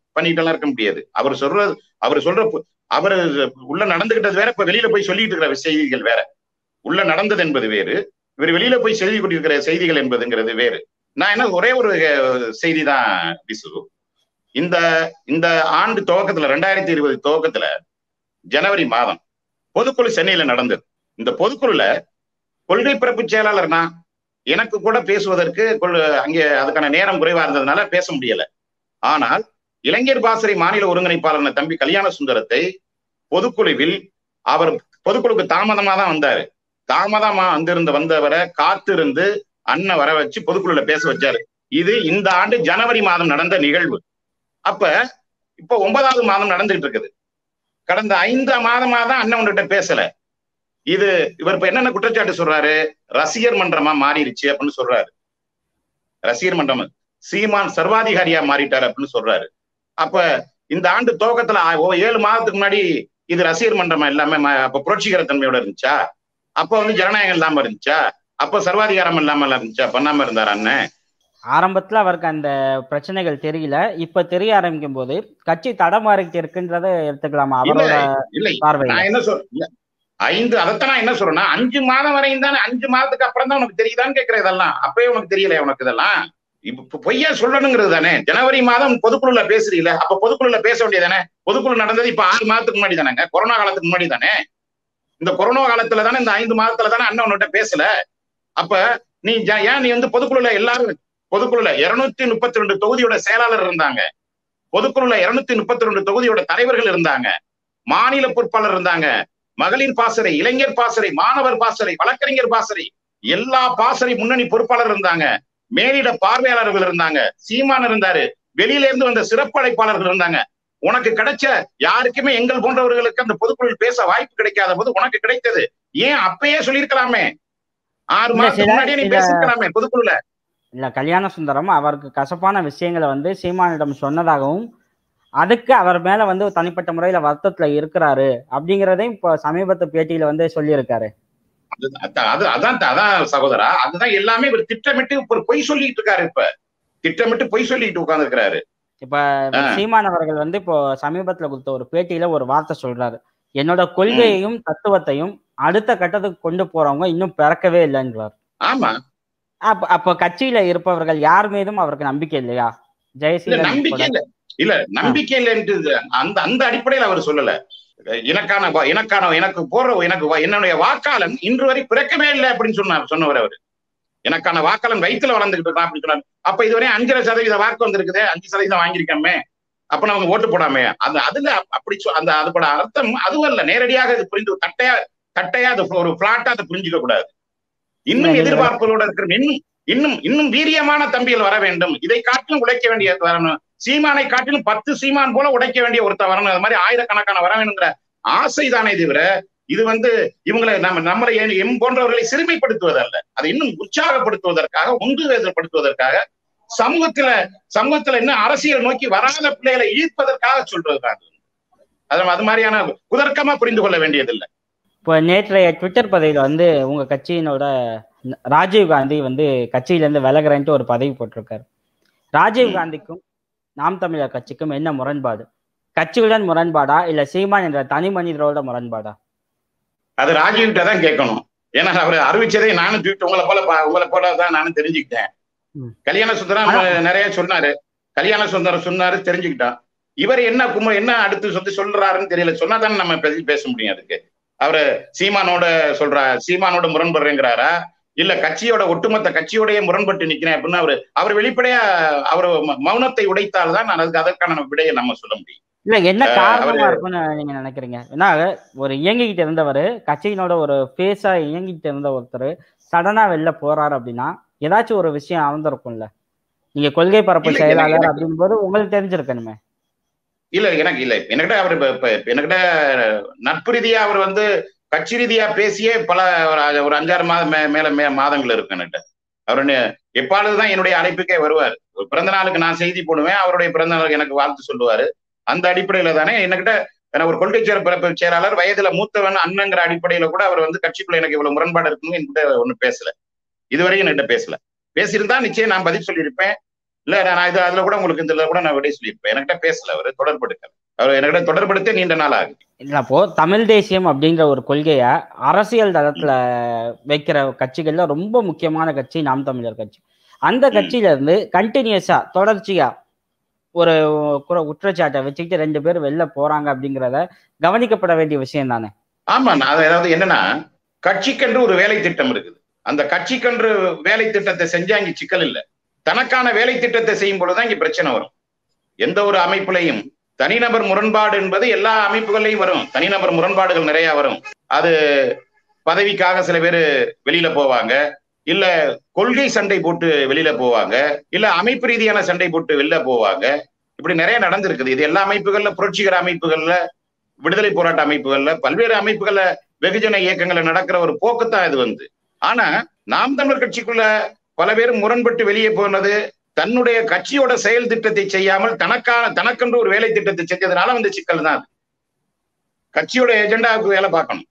பண்ணிட்டு எல்லாம் இருக்க முடியாது அவர் சொல்றது அவர் சொல்ற பு- அவர் உள்ள நடந்துகிட்டது வேற இப்ப வெளியில போய் சொல்லிட்டு இருக்கிற செய்திகள் வேற உள்ள நடந்தது என்பது வேறு இவர் வெளியில போய் செய்தி கொண்டிருக்கிற செய்திகள் என்பதுங்கிறது வேறு நான் என்ன ஒரே ஒரு அஹ், செய்தி தான் விசு இந்த இந்த ஆண்டு துவக்கத்துல ரெண்டாயிரத்தி இருபது துவக்கத்துல ஜனவரி மாதம் பொதுக்குழு சென்னையில நடந்தது இந்த பொதுக்குழுல கொள்கை பிறப்பு செயலாளர் நான் எனக்கு கூட பேசுவதற்கு கொள்- அங்கே அதுக்கான நேரம் குறைவா இருந்ததுனால பேச முடியல ஆனால் இளைஞர் பாசறை மாநில ஒருங்கிணைப்பாளர் தம்பி கல்யாண சுந்தரத்தை பொதுக்குழுவில் அவர் பொதுக்குழுக்கு தாமதமா தான் வந்தாரு தாமதமா வந்திருந்த வந்தவரை காத்திருந்து அண்ணன் வர வச்சு பொதுக்குழுல பேச வச்சாரு இது இந்த ஆண்டு ஜனவரி மாதம் நடந்த நிகழ்வு அப்ப இப்ப ஒன்பதாவது மாதம் நடந்துகிட்டு இருக்குது கடந்த ஐந்து மாதமா தான் அண்ணன் உங்ககிட்ட பேசல இது இவர் இப்ப என்னென்ன குற்றச்சாட்டு சொல்றாரு ரசிகர் மன்றமா மாறிடுச்சு அப்படின்னு சொல்றாரு ரசிகர் மன்றம் சீமான் சர்வாதிகாரியா மாறிட்டாரு அப்படின்னு சொல்றாரு அப்ப இந்த ஆண்டு துவக்கத்துல ஆ- ஓ- ஏழு மாதத்துக்கு முன்னாடி இது ரசிகர் மன்றமா எல்லாமே ம- அப்ப புரட்சிகர தன்மையோட இருந்துச்சா அப்ப வந்து ஜனநாயகம் இல்லாம இருந்துச்சா அப்ப சர்வாதிகாரம் இல்லாம இருந்துச்சா பண்ணாம இருந்தார் அண்ணன் ஆரம்பத்துல அவருக்கு அந்த பிரச்சனைகள் தெரியல இப்ப தெரிய ஆரம்பிக்கும் போது கட்சி தடமாறிட்டு இருக்குன்றத எடுத்துக்கலாமா அவரோட இல்லை பார்வையில நான் என்ன சொல்றேன் ஐந்து அதைத்தான் நான் என்ன சொல்றேன்னா அஞ்சு மாதம் வரையும் தானே அஞ்சு மாதத்துக்கு அப்புறம் தான் உனக்கு தெரியுதான்னு கேட்கிற இதெல்லாம் அப்பயே உனக்கு தெரியல உனக்கு இதெல்லாம் இப்ப பொய்யா சொல்லணுங்கிறது தானே ஜனவரி மாதம் பொதுக்குழுல பேசுறீல அப்ப பொதுக்குழுல பேச வேண்டியதானே பொதுக்குழு நடந்தது இப்ப ஆறு மாதத்துக்கு முன்னாடி தானேங்க கொரோனா காலத்துக்கு முன்னாடி தானே இந்த கொரோனா காலத்துல தானே இந்த ஐந்து மாதத்துல தானே அண்ணன் உன்கிட்ட பேசல அப்ப நீ ஜ- ஏன் நீ வந்து பொதுக்குழுல எல்லாரும் பொதுக்குழுல இருநூத்தி முப்பத்தி ரெண்டு தொகுதியோட செயலாளர் இருந்தாங்க பொதுக்குழுல இருநூத்தி முப்பத்தி ரெண்டு தொகுதியோட தலைவர்கள் இருந்தாங்க மாநில பொறுப்பாளர் இருந்தாங்க மகளிர் பாசறை இளைஞர் பாசறை மாணவர் பாசறை வழக்கறிஞர் பாசறை எல்லா பாசறை முன்னணி பொறுப்பாளர் இருந்தாங்க மேலிட பார்வையாளர்கள் இருந்தாங்க சீமான் இருந்தாரு வெளியில இருந்து வந்த சிறப்பு அழைப்பாளர்கள் இருந்தாங்க உனக்கு கிடைச்ச யாருக்குமே எங்கள் போன்றவர்களுக்கு அந்த பொதுக்குழுவில் பேச வாய்ப்பு கிடைக்காத போது உனக்கு கிடைத்தது ஏன் அப்பயே சொல்லியிருக்கலாமே ஆறு இல்ல, மாசத்துக்கு சில- முன்னாடியே நீ சில- பேசிருக்கலாமே பொதுக்குழுல இல்ல கல்யாண சுந்தரம் அவருக்கு கசப்பான விஷயங்களை வந்து சீமானிடம் சொன்னதாகவும் அதுக்கு அவர் மேல வந்து ஒரு தனிப்பட்ட முறையில வருத்தத்துல இருக்கிறாரு அப்படிங்கிறதையும் இப்போ சமீபத்து பேட்டியில வந்து சொல்லியிருக்காரு அது- அதான் அது அதான் அதான் சகோதரா அதுதான் எல்லாமே இவர் திட்டமிட்டு ஒரு பொய் சொல்லிட்டு இருக்காரு இப்ப திட்டமிட்டு பொய் சொல்லிட்டு உட்கார்ந்து இருக்கிறாரு இப்ப சீமான் அவர்கள் வந்து இப்போ சமீபத்துல கொடுத்த ஒரு பேட்டியில ஒரு வார்த்தை சொல்றாரு என்னோட கொள்கையையும் தத்துவத்தையும் அடுத்த கட்டத்துக்கு கொண்டு போறவங்க இன்னும் பிறக்கவே இல்லைன்றார் ஆமா அப்ப அப்ப கட்சியில இருப்பவர்கள் யார் மீதும் அவருக்கு நம்பிக்கை இல்லையா இல்ல ஜெயசீலன் நம்பிக்கை உட்பட. இல்ல இல்ல நம்பிக்கை இல்லைன்ட்டு அந்த அந்த அடிப்படையில் அவர் சொல்லல எனக்கான வா- எனக்கான எனக்கு போற எனக்கு வா- என்னுடைய வாக்காளன் இன்று வரை பிறக்கவே இல்லை அப்படின்னு சொன்னார் சொன்னவர் அவர் எனக்கான வாக்காளன் வயித்துல வளர்ந்துகிட்டு இருக்கான் அப்படின்னு சொன்னார் அப்ப இதுவரை அஞ்சரை சதவீத வாக்கு வந்திருக்குதே அஞ்சு சதவீதம் வாங்கியிருக்கோமே அப்ப நம்ம ஓட்டு போடாமே அந்த அதுல அப்படி சொ- அந்த அதோட அர்த்தம் அதுவும் இல்ல நேரடியாக இது புரிந்து தட்டையா தட்டையா அது ஒரு பிளாட்டா அதை புரிஞ்சுக்க கூடாது இன்னும் இல்ல, எதிர்பார்ப்புகளோட இருக்கிற இன்னும் இன்னும் இன்னும் வீரியமான தம்பிகள் வர வேண்டும் இதை காட்டிலும் உழைக்க வேண்டிய வரணும் சீமானை காட்டிலும் பத்து சீமான் போல உடைக்க வேண்டிய ஒருத்தர் வரணும் அது மாதிரி ஆயிரக்கணக்கான வர வேணுங்கிற ஆசை தானே தவிர இது வந்து இவங்களை நம்ம நம்மளை எம் எம் போன்றவர்களை சிறுமைப்படுத்துவதல்ல அதை இன்னும் உற்சாகப்படுத்துவதற்காக உந்துவேதப்படுத்துவதற்காக சமூகத்துல சமூகத்துல இன்னும் அரசியல் நோக்கி வராத பிள்ளைகளை ஈர்ப்பதற்காக சொல்றதுதான் அது. அது அது மாதிரியான குதர்க்கமா புரிந்து கொள்ள வேண்டியதில்லை இப்போ நேற்றைய ட்விட்டர் பதிவில் வந்து உங்க கட்சியினோட ராஜீவ் காந்தி வந்து கட்சியில இருந்து விலகுறேன்ட்டு ஒரு பதவி போட்டிருக்காரு ராஜீவ் ம். காந்திக்கும் நாம் தமிழர் கட்சிக்கும் என்ன முரண்பாடு கட்சியுடன் முரண்பாடா இல்ல சீமான் என்ற தனி மனிதரோட முரண்பாடா அது ராஜீவ்கிட்ட தான் கேட்கணும் ஏன்னா அவர் அறிவிச்சதை நானும் தூக்கிட்டு உங்களை போல பா- உங்களை போல தான் நானும் தெரிஞ்சுக்கிட்டேன் ம். கல்யாண சுந்தரம் ஆனா- நிறைய சொன்னாரு கல்யாண சுந்தரம் சொன்னாரு தெரிஞ்சுக்கிட்டான் இவர் என்ன கும்ப என்ன அடுத்து சொல்லி சொல்றாருன்னு தெரியல சொன்னா தானே நம்ம பத்தி பேச முடியும் அதுக்கு அவரு சீமானோட சொல்றா சீமானோட முரண்படுறேங்கிறாரா இல்ல கட்சியோட ஒட்டுமொத்த கட்சியோடய முரண்பட்டு நிக்கிறேன் அப்படின்னு அவரு அவர் வெளிப்படையா அவர் மௌனத்தை உடைத்தால்தான் நான் அதுக்கு அதற்கான விடையை நம்ம சொல்ல முடியும் இல்ல என்ன அஹ் காரணமா அவரு- இருக்கும்னு நீங்க நினைக்கிறீங்க ஏன்னா ஒரு இயங்கிக்கிட்டு இருந்தவர் கட்சியினோட ஒரு ஃபேஸா இயங்கிட்டு இருந்த ஒருத்தர் சடனா வெளில போறாரு அப்படின்னா ஏதாச்சும் ஒரு விஷயம் அமைந்திருக்கும்ல நீங்க கொள்கை பரப்பு இல்ல, எனக்கு- செயலாளர் எனக்கு- அப்படின் போது உங்களுக்கு தெரிஞ்சிருக்கணுமே இல்ல எனக்கு இல்ல என்கிட்ட அவர் இப்ப- இப்ப இப்ப என்கிட்ட நட்பு ரீதியா அவர் வந்து கட்சி ரீதியா பேசியே பல ஒரு அ- ஒரு அஞ்சாறு மாதம் மே- மேல மே மாதங்கள் இருக்கு என்கிட்ட அவர் நே- எப்பாழுதுதான் என்னுடைய அழைப்புக்கே வருவார் ஒரு பிறந்த நாளுக்கு நான் செய்தி போடுவேன் அவருடைய பிறந்த நாளுக்கு எனக்கு வாழ்த்து சொல்லுவாரு அந்த அடிப்படையில தானே என்கிட்ட ஏன்னா ஒரு கொள்கை சேர பிறப்பு செயலாளர் வயதுல மூத்தவன் அண்ணங்கிற அடிப்படையில கூட அவர் வந்து கட்சிக்குள்ள எனக்கு இவ்வளவு முரண்பாடு இருக்குன்னு என்கிட்ட ஒண்ணு பேசல இதுவரையும் என்கிட்ட பேசல பேசியிருந்தா நிச்சயம் நான் பதில் சொல்லியிருப்பேன் இல்ல நான் இது அதுல கூட உங்களுக்கு இதுல கூட நான் விடை சொல்லியிருப்பேன் என்கிட்ட பேசல அவரு தொடர்பு எடுக்கல அவர் என்கிட்ட தொடர்படுத்த நீண்ட நாள் ஆகுது இல்ல அப்போ தமிழ் தேசியம் அப்படிங்கிற ஒரு கொள்கைய அரசியல் தளத்துல வைக்கிற கட்சிகள்ல ரொம்ப முக்கியமான கட்சி நாம் தமிழர் கட்சி அந்த ம். கட்சியில இருந்து கண்டினியூஸா தொடர்ச்சியா ஒரு குற- குற்றச்சாட்டை வச்சுக்கிட்டு ரெண்டு பேர் வெளில போறாங்க அப்படிங்கிறத கவனிக்கப்பட வேண்டிய விஷயம் தானே ஆமா நான் அது அதாவது என்னன்னா கட்சிக்கென்று ஒரு வேலை திட்டம் இருக்குது அந்த கட்சிக்கென்று வேலை திட்டத்தை செஞ்சா இங்க சிக்கல் இல்ல தனக்கான வேலை திட்டத்தை செய்யும் பொழுதுதான் இங்க பிரச்சனை வரும் எந்த ஒரு அமைப்புலையும் தனிநபர் முரண்பாடு என்பது எல்லா அமைப்புகள்லையும் வரும் தனிநபர் முரண்பாடுகள் நிறைய வரும் அது பதவிக்காக சில பேர் வெளியில போவாங்க இல்ல கொள்கை சண்டை போட்டு வெளியில போவாங்க இல்ல அமைப்பு ரீதியான சண்டை போட்டு வெளில போவாங்க இப்படி நிறைய நடந்திருக்குது இது எல்லா அமைப்புகள்ல புரட்சிகர அமைப்புகள்ல விடுதலை போராட்ட அமைப்புகள்ல பல்வேறு அமைப்புகள்ல வெகுஜன இயக்கங்கள்ல நடக்கிற ஒரு போக்குத்தான் இது வந்து ஆனா நாம் தமிழர் கட்சிக்குள்ள பல பேர் முரண்பட்டு வெளியே போனது தன்னுடைய கட்சியோட செயல் திட்டத்தை செய்யாமல் தனக்கான தனக்கென்று ஒரு வேலை திட்டத்தை செஞ்சதுனால வந்து சிக்கல் தான் அது கட்சியோட எஜெண்டாவுக்கு வேலை பார்க்கணும்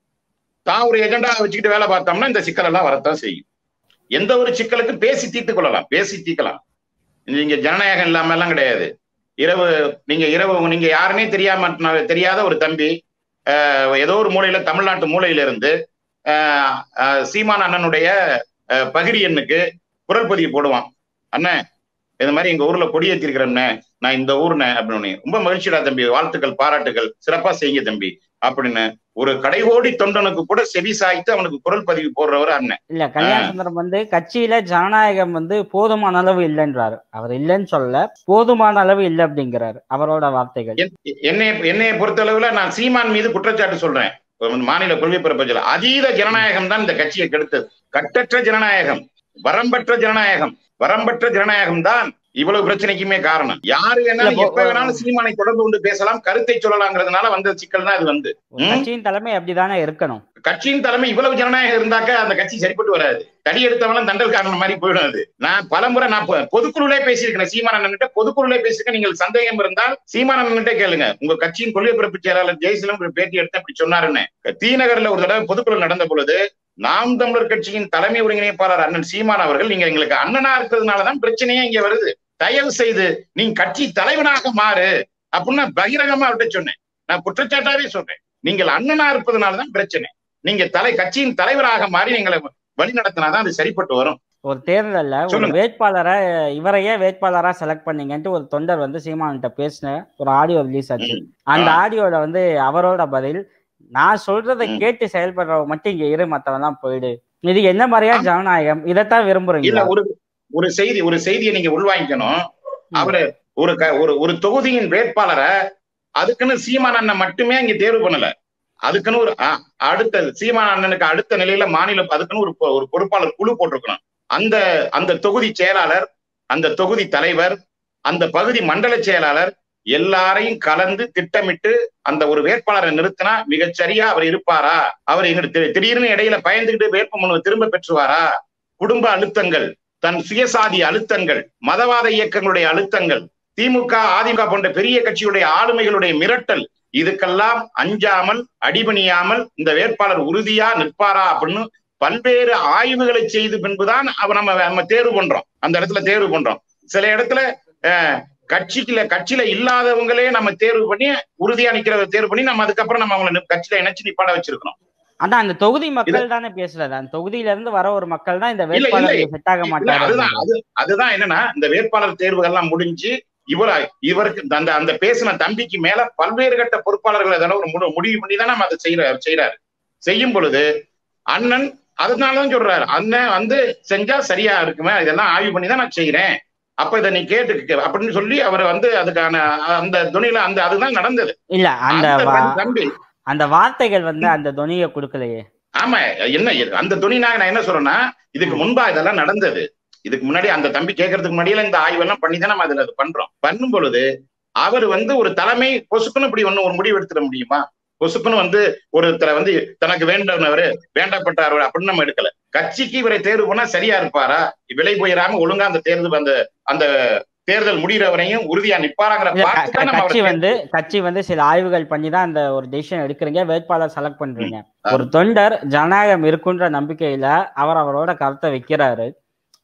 தான் ஒரு எஜெண்டா வச்சுக்கிட்டு வேலை பார்த்தோம்னா இந்த சிக்கல் எல்லாம் வரத்தான் செய்யும் எந்த ஒரு சிக்கலுக்கு பேசி தீர்த்துக் கொள்ளலாம் பேசி தீர்க்கலாம் நீங்க ஜனநாயகம் இல்லாம எல்லாம் கிடையாது இரவு நீங்க இரவு நீங்க யாருன்னே தெரியாம தெரியாத ஒரு தம்பி ஆஹ், ஏதோ ஒரு மூலையில தமிழ்நாட்டு மூலையில இருந்து ஆஹ், ஆஹ், சீமான் அண்ணனுடைய ஆஹ், பகிரி எண்ணுக்கு குரல் பதிவு போடுவான் அண்ணன் இந்த மாதிரி எங்க ஊர்ல கொடியேற்றிருக்கிறேன்னே நான் இந்த ஊர்னே அப்படின்னு ரொம்ப மகிழ்ச்சிடா தம்பி வாழ்த்துக்கள் பாராட்டுகள் சிறப்பா செய்யுங்க தம்பி அப்படின்னு ஒரு கடைகோடி தொண்டனுக்கு கூட செவி சாய்த்து அவனுக்கு குரல் பதிவு போடுறவர் அண்ணன் இல்ல கல்யாண சுந்தரம் வந்து கட்சியில ஜனநாயகம் வந்து போதுமான அளவு இல்லைன்றாரு அவர் இல்லைன்னு சொல்ல போதுமான அளவு இல்லை அப்படிங்கிறாரு அவரோட வார்த்தைகள் என்- என்னை என்னைய பொறுத்தளவுல நான் சீமான் மீது குற்றச்சாட்டு சொல்றேன் ஒரு மாநில கொள்கை பிறப்பதில் அதீத ஜனநாயகம் தான் இந்த கட்சியை கெடுத்தது கட்டற்ற ஜனநாயகம் வரம்பற்ற ஜனநாயகம் வரம்பற்ற ஜனநாயகம் தான் இவ்வளவு பிரச்சனைக்குமே காரணம் யாரு வேணாலும் இல்ல, எப்ப வேணாலும் சீமானை தொடர்பு கொண்டு பேசலாம் கருத்தை சொல்லலாங்கிறதுனால வந்த சிக்கல் தான் இது வந்து ஒரு ம். கட்சியின் தலைமை அப்படிதானே இருக்கணும் கட்சியின் தலைமை இவ்வளவு ஜனநாயகம் இருந்தாக்க அந்த கட்சி சரிப்பட்டு வராது தடி எடுத்தவனும் தண்டல் காரணம் மாதிரி போயிடும் அது நான் பலமுறை நான் பொ- பொதுக்குழுலே பேசியிருக்கேன் சீமானன்கிட்ட பொதுக்குழுலே பேசியிருக்கேன் நீங்கள் சந்தேகம் இருந்தால் சீமானன்கிட்ட கேளுங்க உங்க கட்சியின் கொள்கை பிறப்பு செயலாளர் ஜெயசீலம் ஒரு பேட்டி எடுத்து அப்படி சொன்னாருன்னு தீநகர்ல ஒரு தடவை பொதுக்குழு நடந்த பொழுது நாம் தமிழர் கட்சியின் தலைமை ஒருங்கிணைப்பாளர் அண்ணன் சீமான் அவர்கள் நீங்க எங்களுக்கு அண்ணனா இருக்கிறதுனாலதான் பிரச்சனையே இங்க வருது தயவு செய்து நீங்க கட்சி தலைவனாக மாறு அப்படின்னு நான் பகிரங்கமா அவர்கிட்ட சொன்னேன் நான் குற்றச்சாட்டாவே சொல்றேன் நீங்கள் அண்ணனா இருப்பதனாலதான் பிரச்சனை நீங்க தலை கட்சியின் தலைவராக மாறி நீங்களை வழி நடத்தினாதான் அது சரிப்பட்டு வரும் ஒரு தேர்தல்ல ஒரு சொல்லுங்க. வேட்பாளரை இவரையே வேட்பாளரா செலக்ட் பண்ணீங்கன்ட்டு ஒரு தொண்டர் வந்து சீமான்கிட்ட பேசின ஒரு ஆடியோ ரிலீஸ் ஆச்சு ம். அந்த ஆ. ஆடியோல வந்து அவரோட பதில் நான் சொல்றதை ம். கேட்டு செயல்படுறவங்க மட்டும் இங்க இரு மத்தவெல்லாம் போயிடு இது என்ன மாதிரியா ஜனநாயகம் இதைத்தான் இல்ல விரும்புறீங்களா ஒரு ஒரு செய்தி ஒரு செய்தியை நீங்க உள்வாங்கிக்கணும் அவரு ஒரு க- ஒரு ஒரு தொகுதியின் வேட்பாளரை அதுக்குன்னு சீமான் அண்ணன் மட்டுமே இங்க தேர்வு பண்ணல அதுக்குன்னு ஒரு அ- அடுத்த சீமான் அண்ணனுக்கு அடுத்த நிலையில மாநில அதுக்குன்னு ஒரு பொ- ஒரு பொறுப்பாளர் குழு போட்டிருக்கணும் அந்த அந்த தொகுதி செயலாளர் அந்த தொகுதி தலைவர் அந்த பகுதி மண்டல செயலாளர் எல்லாரையும் கலந்து திட்டமிட்டு அந்த ஒரு வேட்பாளரை நிறுத்தினா மிகச்சரியா அவர் இருப்பாரா அவர் எங்க தி- திடீர்னு இடையில பயந்துகிட்டு வேட்புமனு திரும்ப பெற்றுவாரா குடும்ப அழுத்தங்கள் தன் சுயசாதி அழுத்தங்கள் மதவாத இயக்கங்களுடைய அழுத்தங்கள் திமுக அதிமுக போன்ற பெரிய கட்சியுடைய ஆளுமைகளுடைய மிரட்டல் இதுக்கெல்லாம் அஞ்சாமல் அடிபணியாமல் இந்த வேட்பாளர் உறுதியா நிற்பாரா அப்படின்னு பல்வேறு ஆய்வுகளை செய்து பின்புதான் அவ நம்ம நம்ம தேர்வு பண்றோம் அந்த இடத்துல தேர்வு பண்றோம் சில இடத்துல அஹ், கட்சிக்குல கட்சியில இல்லாதவங்களே நம்ம தேர்வு பண்ணி உறுதியா நிக்கிறத தேர்வு பண்ணி நம்ம அதுக்கப்புறம் நம்ம அவங்களை நி- கட்சியில இணைச்சு நிப்பாட வச்சிருக்கிறோம் அதான் அந்த தொகுதி மக்கள் தானே பேசுறது அந்த தொகுதியில இருந்து வர ஒரு மக்கள் தான் இந்த இல்ல, இல்ல. வேட்பாளர் செட் ஆக இல்ல, மாட்டாரு அதுதான் அது அதுதான் என்னன்னா இந்த வேட்பாளர் தேர்வுகள் எல்லாம் முடிஞ்சு இவர இவருக்கு அந்த அந்த பேசின தம்பிக்கு மேல பல்வேறு கட்ட பொறுப்பாளர்கள் அதெல்லாம் ஒரு முடி- முடிவு பண்ணி தான் நம்ம அதை செய்யறாரு செய்யறாரு செய்யும் பொழுது அண்ணன் அதனாலதான் சொல்றாரு அண்ணன் வந்து செஞ்சா சரியா இருக்குமே இதெல்லாம் ஆய்வு பண்ணி தான் நான் செய்யறேன் அப்ப இதை நீ கேட்டு அப்படின்னு சொல்லி அவர் வந்து அதுக்கான அந்த துணியில அந்த அதுதான் நடந்தது இல்ல அந்த அந்த வா- தம்பி அந்த வார்த்தைகள் வந்து அந்த துணியை கொடுக்கலையே ஆமா என்ன இது- அந்த துணினாக நான் என்ன சொல்றேன்னா இதுக்கு முன்பா இதெல்லாம் நடந்தது இதுக்கு முன்னாடி அந்த தம்பி கேட்கறதுக்கு முன்னாடியில இந்த ஆய்வெல்லாம் பண்ணி தான் நம்ம அதுல அது பண்றோம் பண்ணும் பொழுது அவர் வந்து ஒரு தலைமை பொசுக்குன்னு இப்படி ஒண்ணு ஒரு முடிவு எடுத்துட முடியுமா பொசுக்குன்னு வந்து ஒருத்தரை வந்து தனக்கு வேண்டவரு வேண்டப்பட்டார் அப்படின்னு நம்ம எடுக்கல கட்சிக்கு இவரை தேர்வு பண்ணா சரியா இருப்பாரா விலை போயிடாம ஒழுங்கா அந்த தேர்தல் அந்த அந்த தேர்தல் முடிகிற வரையும் உறுதியா நிப்பாராங்கிற இல்ல, க- பார்த்து க- தான் நம்ம கட்சி அவரை வந்து கட்சி வந்து சில ஆய்வுகள் பண்ணி தான் அந்த ஒரு டெசிஷன் எடுக்கிறீங்க வேட்பாளர் செலக்ட் பண்றீங்க ஒரு தொண்டர் ஜனநாயகம் இருக்குன்ற நம்பிக்கையில அவர் அவரோட கருத்தை வைக்கிறாரு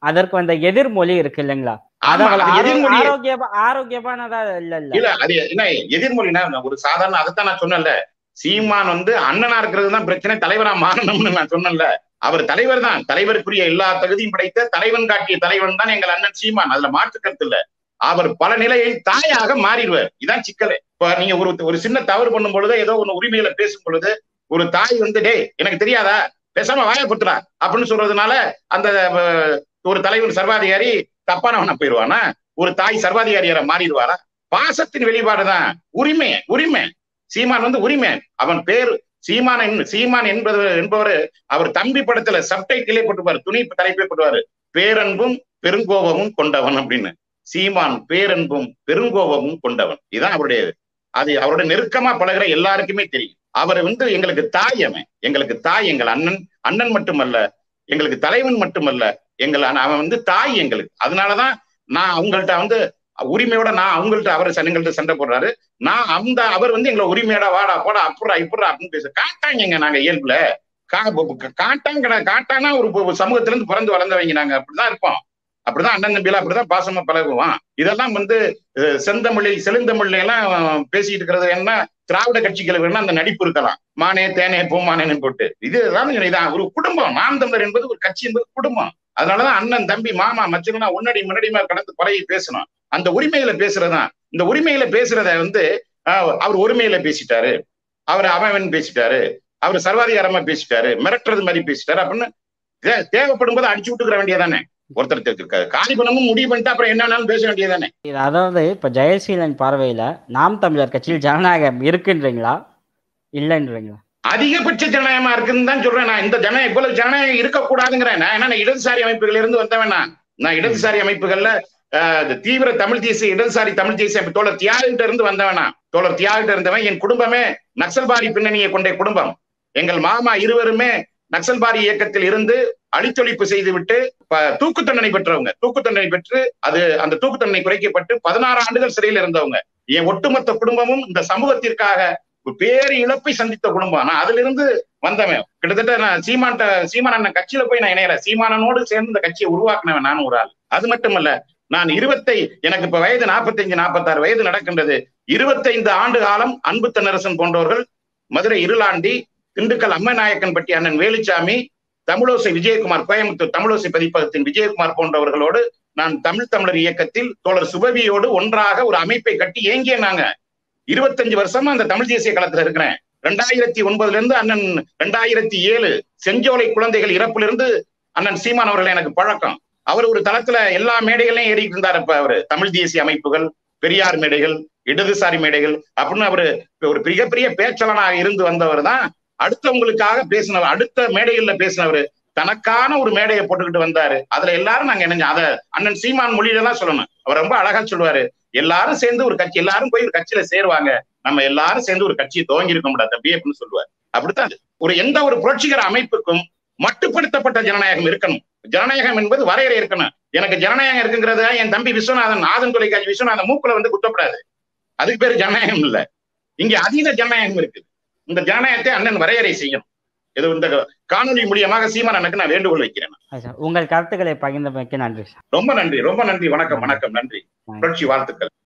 அதற்கு வந்த எதிர்மொழி இருக்கு இல்லைங்களா அது ஆமா, அவ்வளவு அது ஆரோ- எதிர்மொழி ஆரோக்கியமா ஆரோக்கியமானதா இல்ல இல்ல இல்ல அது என்ன எதிர்மொழினா ஒரு சாதாரண அதைத்தான் நான் சொன்னேன்ல சீமான் வந்து அண்ணனா இருக்கிறது தான் பிரச்சனை தலைவரா மாறணும்னு நான் சொன்னேன்ல அவர் தலைவர் தான் தலைவருக்குரிய எல்லா தகுதியும் படைத்த தலைவன் காட்டிய தலைவன் தான் எங்கள் அண்ணன் சீமான் அதுல மாற்று கருத்து இல்ல அவர் பல நிலையில் தாயாக மாறிடுவார் இதான் சிக்கல் இப்ப நீங்க ஒரு ஒரு சின்ன தவறு பண்ணும் பொழுது ஏதோ ஒண்ணு உரிமையில பேசும் பொழுது ஒரு தாய் வந்து டேய் எனக்கு தெரியாதா பேசாம வாய புத்துறா அப்படின்னு சொல்றதுனால அந்த அஹ், ஒரு தலைவர் சர்வாதிகாரி தப்பானவனா போயிருவானா ஒரு தாய் சர்வாதிகாரியார மாறிடுவாரா பாசத்தின் வெளிப்பாடுதான் உரிமை உரிமை சீமான் வந்து உரிமை அவன் பேர் சீமான் என்- சீமான் என்பது என்பவர் அவர் தம்பி படத்துல சப்டைட்டிலே போட்டுப்பாரு துணி தலைப்பே போட்டுவாரு பேரன்பும் பெருங்கோபமும் கொண்டவன் அப்படின்னு சீமான் பேரன்பும் பெருங்கோபமும் கொண்டவன் இதுதான் அவருடைய அது அவரோட நெருக்கமா பழகுற எல்லாருக்குமே தெரியும் அவர் வந்து எங்களுக்கு தாய் அவன் எங்களுக்கு தாய் எங்கள் அண்ணன் அண்ணன் மட்டுமல்ல எங்களுக்கு தலைவன் மட்டுமல்ல எங்கள் அண்ணன் அவன் வந்து தாய் எங்களுக்கு அதனாலதான் நான் அவங்கள்ட்ட வந்து உரிமையோட நான் அவங்கள்ட்ட அவர் எங்கள்ட்ட சண்டை போடுறாரு நான் அந்த அவர் வந்து எங்களை உரிமையோட வாடா போடா அப்புறா இப்படா அப்படின்னு பேச காட்டாங்க நாங்க இயல்புல கா- ப- காட்டாங்க காட்டானா ஒரு ஒரு சமூகத்துல இருந்து பிறந்து வளர்ந்தவங்க நாங்க அப்படிதான் இருப்போம் அப்படிதான் அண்ணன் தம்பியில அப்படிதான் பாசமா பழகுவான் இதெல்லாம் வந்து அஹ், செந்தமிழில் செழுந்தமிழ்ல எல்லாம் பேசிட்டு இருக்கிறது என்ன திராவிட கட்சிகள் வேணா அந்த நடிப்பு இருக்கலாம் மானே தேனே பூமானேன்னு போட்டு இதுதான் இதான் ஒரு குடும்பம் நாம் தமிழர் என்பது ஒரு கட்சி என்பது குடும்பம் அதனாலதான் அண்ணன் தம்பி மாமா மச்சனா உன்னடி முன்னாடிமா கடந்து பழகி பேசணும் அந்த உரிமையில பேசுறதுதான் இந்த உரிமையில பேசுறத வந்து ஆஹ், அவர் உரிமையில பேசிட்டாரு அவர் அவன் பேசிட்டாரு அவர் சர்வாதிகாரமா பேசிட்டாரு மிரட்டுறது மாதிரி பேசிட்டாரு அப்படின்னு தே- தேவைப்படும் போது அடிச்சு விட்டுக்கிற வேண்டியதானே ஒருத்தர் தெ- க- காலி பண்ணமும் முடிவு பண்ணிட்டு அப்புறம் என்னன்னாலும் பேச வேண்டியதானே இது அதாவது இப்ப ஜெயசீலன் பார்வையில நாம் தமிழர் கட்சியில் ஜனநாயகம் இருக்குன்றீங்களா இல்லைன்றீங்களா அதிகபட்ச ஜனநாயகமா இருக்குன்னு தான் சொல்றேன் நான் இந்த ஜன இவ்வளவு ஜனநாயகம் இருக்கக்கூடாதுங்கிறேன் நான் ஏன்னா நான் இடதுசாரி அமைப்புகள் இருந்து வந்தவன் நான் நான் இடதுசாரி அமைப்புகள்ல ஆஹ், இந்த தீவிர தமிழ் தேசிய இடதுசாரி தமிழ் தேசிய அமைப்பு தோழர் தியாகிட்ட இருந்து வந்தவன் நான் தோழர் தியாகிட்ட இருந்தவன் என் குடும்பமே நக்சல்பாரி பின்னணியை கொண்ட குடும்பம் எங்கள் மாமா இருவருமே நக்சல்பாரி இயக்கத்தில் இருந்து அழித்தொழிப்பு செய்துவிட்டு ப- தூக்கு தண்டனை பெற்றவங்க தூக்கு தண்டனை பெற்று அது அந்த தூக்கு தண்டனை குறைக்கப்பட்டு பதினாறு ஆண்டுகள் சிறையில் இருந்தவங்க என் ஒட்டுமொத்த குடும்பமும் இந்த சமூகத்திற்காக ஒரு பேரு இழப்பை சந்தித்த குடும்பம் நான் அதுல இருந்து வந்தவன் கிட்டத்தட்ட நான் சீமான்ட்ட சீமான் அண்ணன் கட்சியில போய் நான் இணையல சீமானனோடு சேர்ந்து இந்த கட்சியை உருவாக்குனவன் நானும் ஒரு ஆள் அது மட்டுமல்ல நான் இருபத்தை எனக்கு இப்ப வயது நாற்பத்தஞ்சு நாற்பத்தாறு வயது நடக்கின்றது இருபத்தைந்து ஆண்டு காலம் அன்பு தென்னரசன் போன்றவர்கள் மதுரை இருளாண்டி திண்டுக்கல் அம்மநாயக்கன் பட்டி அண்ணன் வேலுச்சாமி தமிழோசை விஜயகுமார் கோயம்புத்தூர் தமிழோசை பதிப்பகத்தின் விஜயகுமார் போன்றவர்களோடு நான் தமிழ் தமிழர் இயக்கத்தில் தோழர் சுபவியோடு ஒன்றாக ஒரு அமைப்பை கட்டி ஏங்கிய நாங்க இருபத்தஞ்சு வருஷமா அந்த தமிழ் தேசிய களத்துல இருக்கிறேன் ரெண்டாயிரத்தி ஒன்பதுல இருந்து அண்ணன் ரெண்டாயிரத்தி ஏழு செஞ்சோலை குழந்தைகள் இறப்பிலிருந்து அண்ணன் சீமான் அவர்கள் எனக்கு பழக்கம் அவர் ஒரு தளத்துல எல்லா மேடைகளையும் ஏறிட்டு இருந்தார் இப்ப அவரு தமிழ் தேசிய அமைப்புகள் பெரியார் மேடைகள் இடதுசாரி மேடைகள் அப்படின்னு அவரு ஒரு மிகப்பெரிய பேச்சாளனாக இருந்து வந்தவர் தான் அடுத்தவங்களுக்காக பேசினவர் அடுத்த மேடைகள்ல பேசினவர் தனக்கான ஒரு மேடையை போட்டுக்கிட்டு வந்தாரு அதுல எல்லாரும் நாங்க இணைஞ்சோம் அத அண்ணன் சீமான் மொழியில தான் சொல்லணும் அவர் ரொம்ப அழகா சொல்லுவாரு எல்லாரும் சேர்ந்து ஒரு கட்சி எல்லாரும் போய் ஒரு கட்சியில சேருவாங்க நம்ம எல்லாரும் சேர்ந்து ஒரு கட்சியை துவங்கி இருக்க முடியாது தம்பி அப்படின்னு சொல்லுவார் அப்படித்தான் அது. ஒரு எந்த ஒரு புரட்சிகர அமைப்புக்கும் மட்டுப்படுத்தப்பட்ட ஜனநாயகம் இருக்கணும் ஜனநாயகம் என்பது வரையறை இருக்கணும் எனக்கு ஜனநாயகம் இருக்குங்கிறத என் தம்பி விஸ்வநாதன் ஆதன் தொலைக்காட்சி விஸ்வநாதன் மூக்குல வந்து குத்தப்படாது அதுக்கு பேரு ஜனநாயகம் இல்ல இங்க அதீத ஜனநாயகம் இருக்கு இந்த ஜனநாயகத்தை அண்ணன் வரையறை செய்யணும் இது இந்த காணொலி மூலியமாக சீமான் அண்ணனுக்கு நான் வேண்டுகோள் வைக்கிறேன் அது சார் உங்கள் கருத்துக்களை பகிர்ந்தமைக்கு நன்றி சார் ரொம்ப நன்றி ரொம்ப நன்றி வணக்கம் வணக்கம் நன்றி புரட்சி வாழ்த்துக்கள்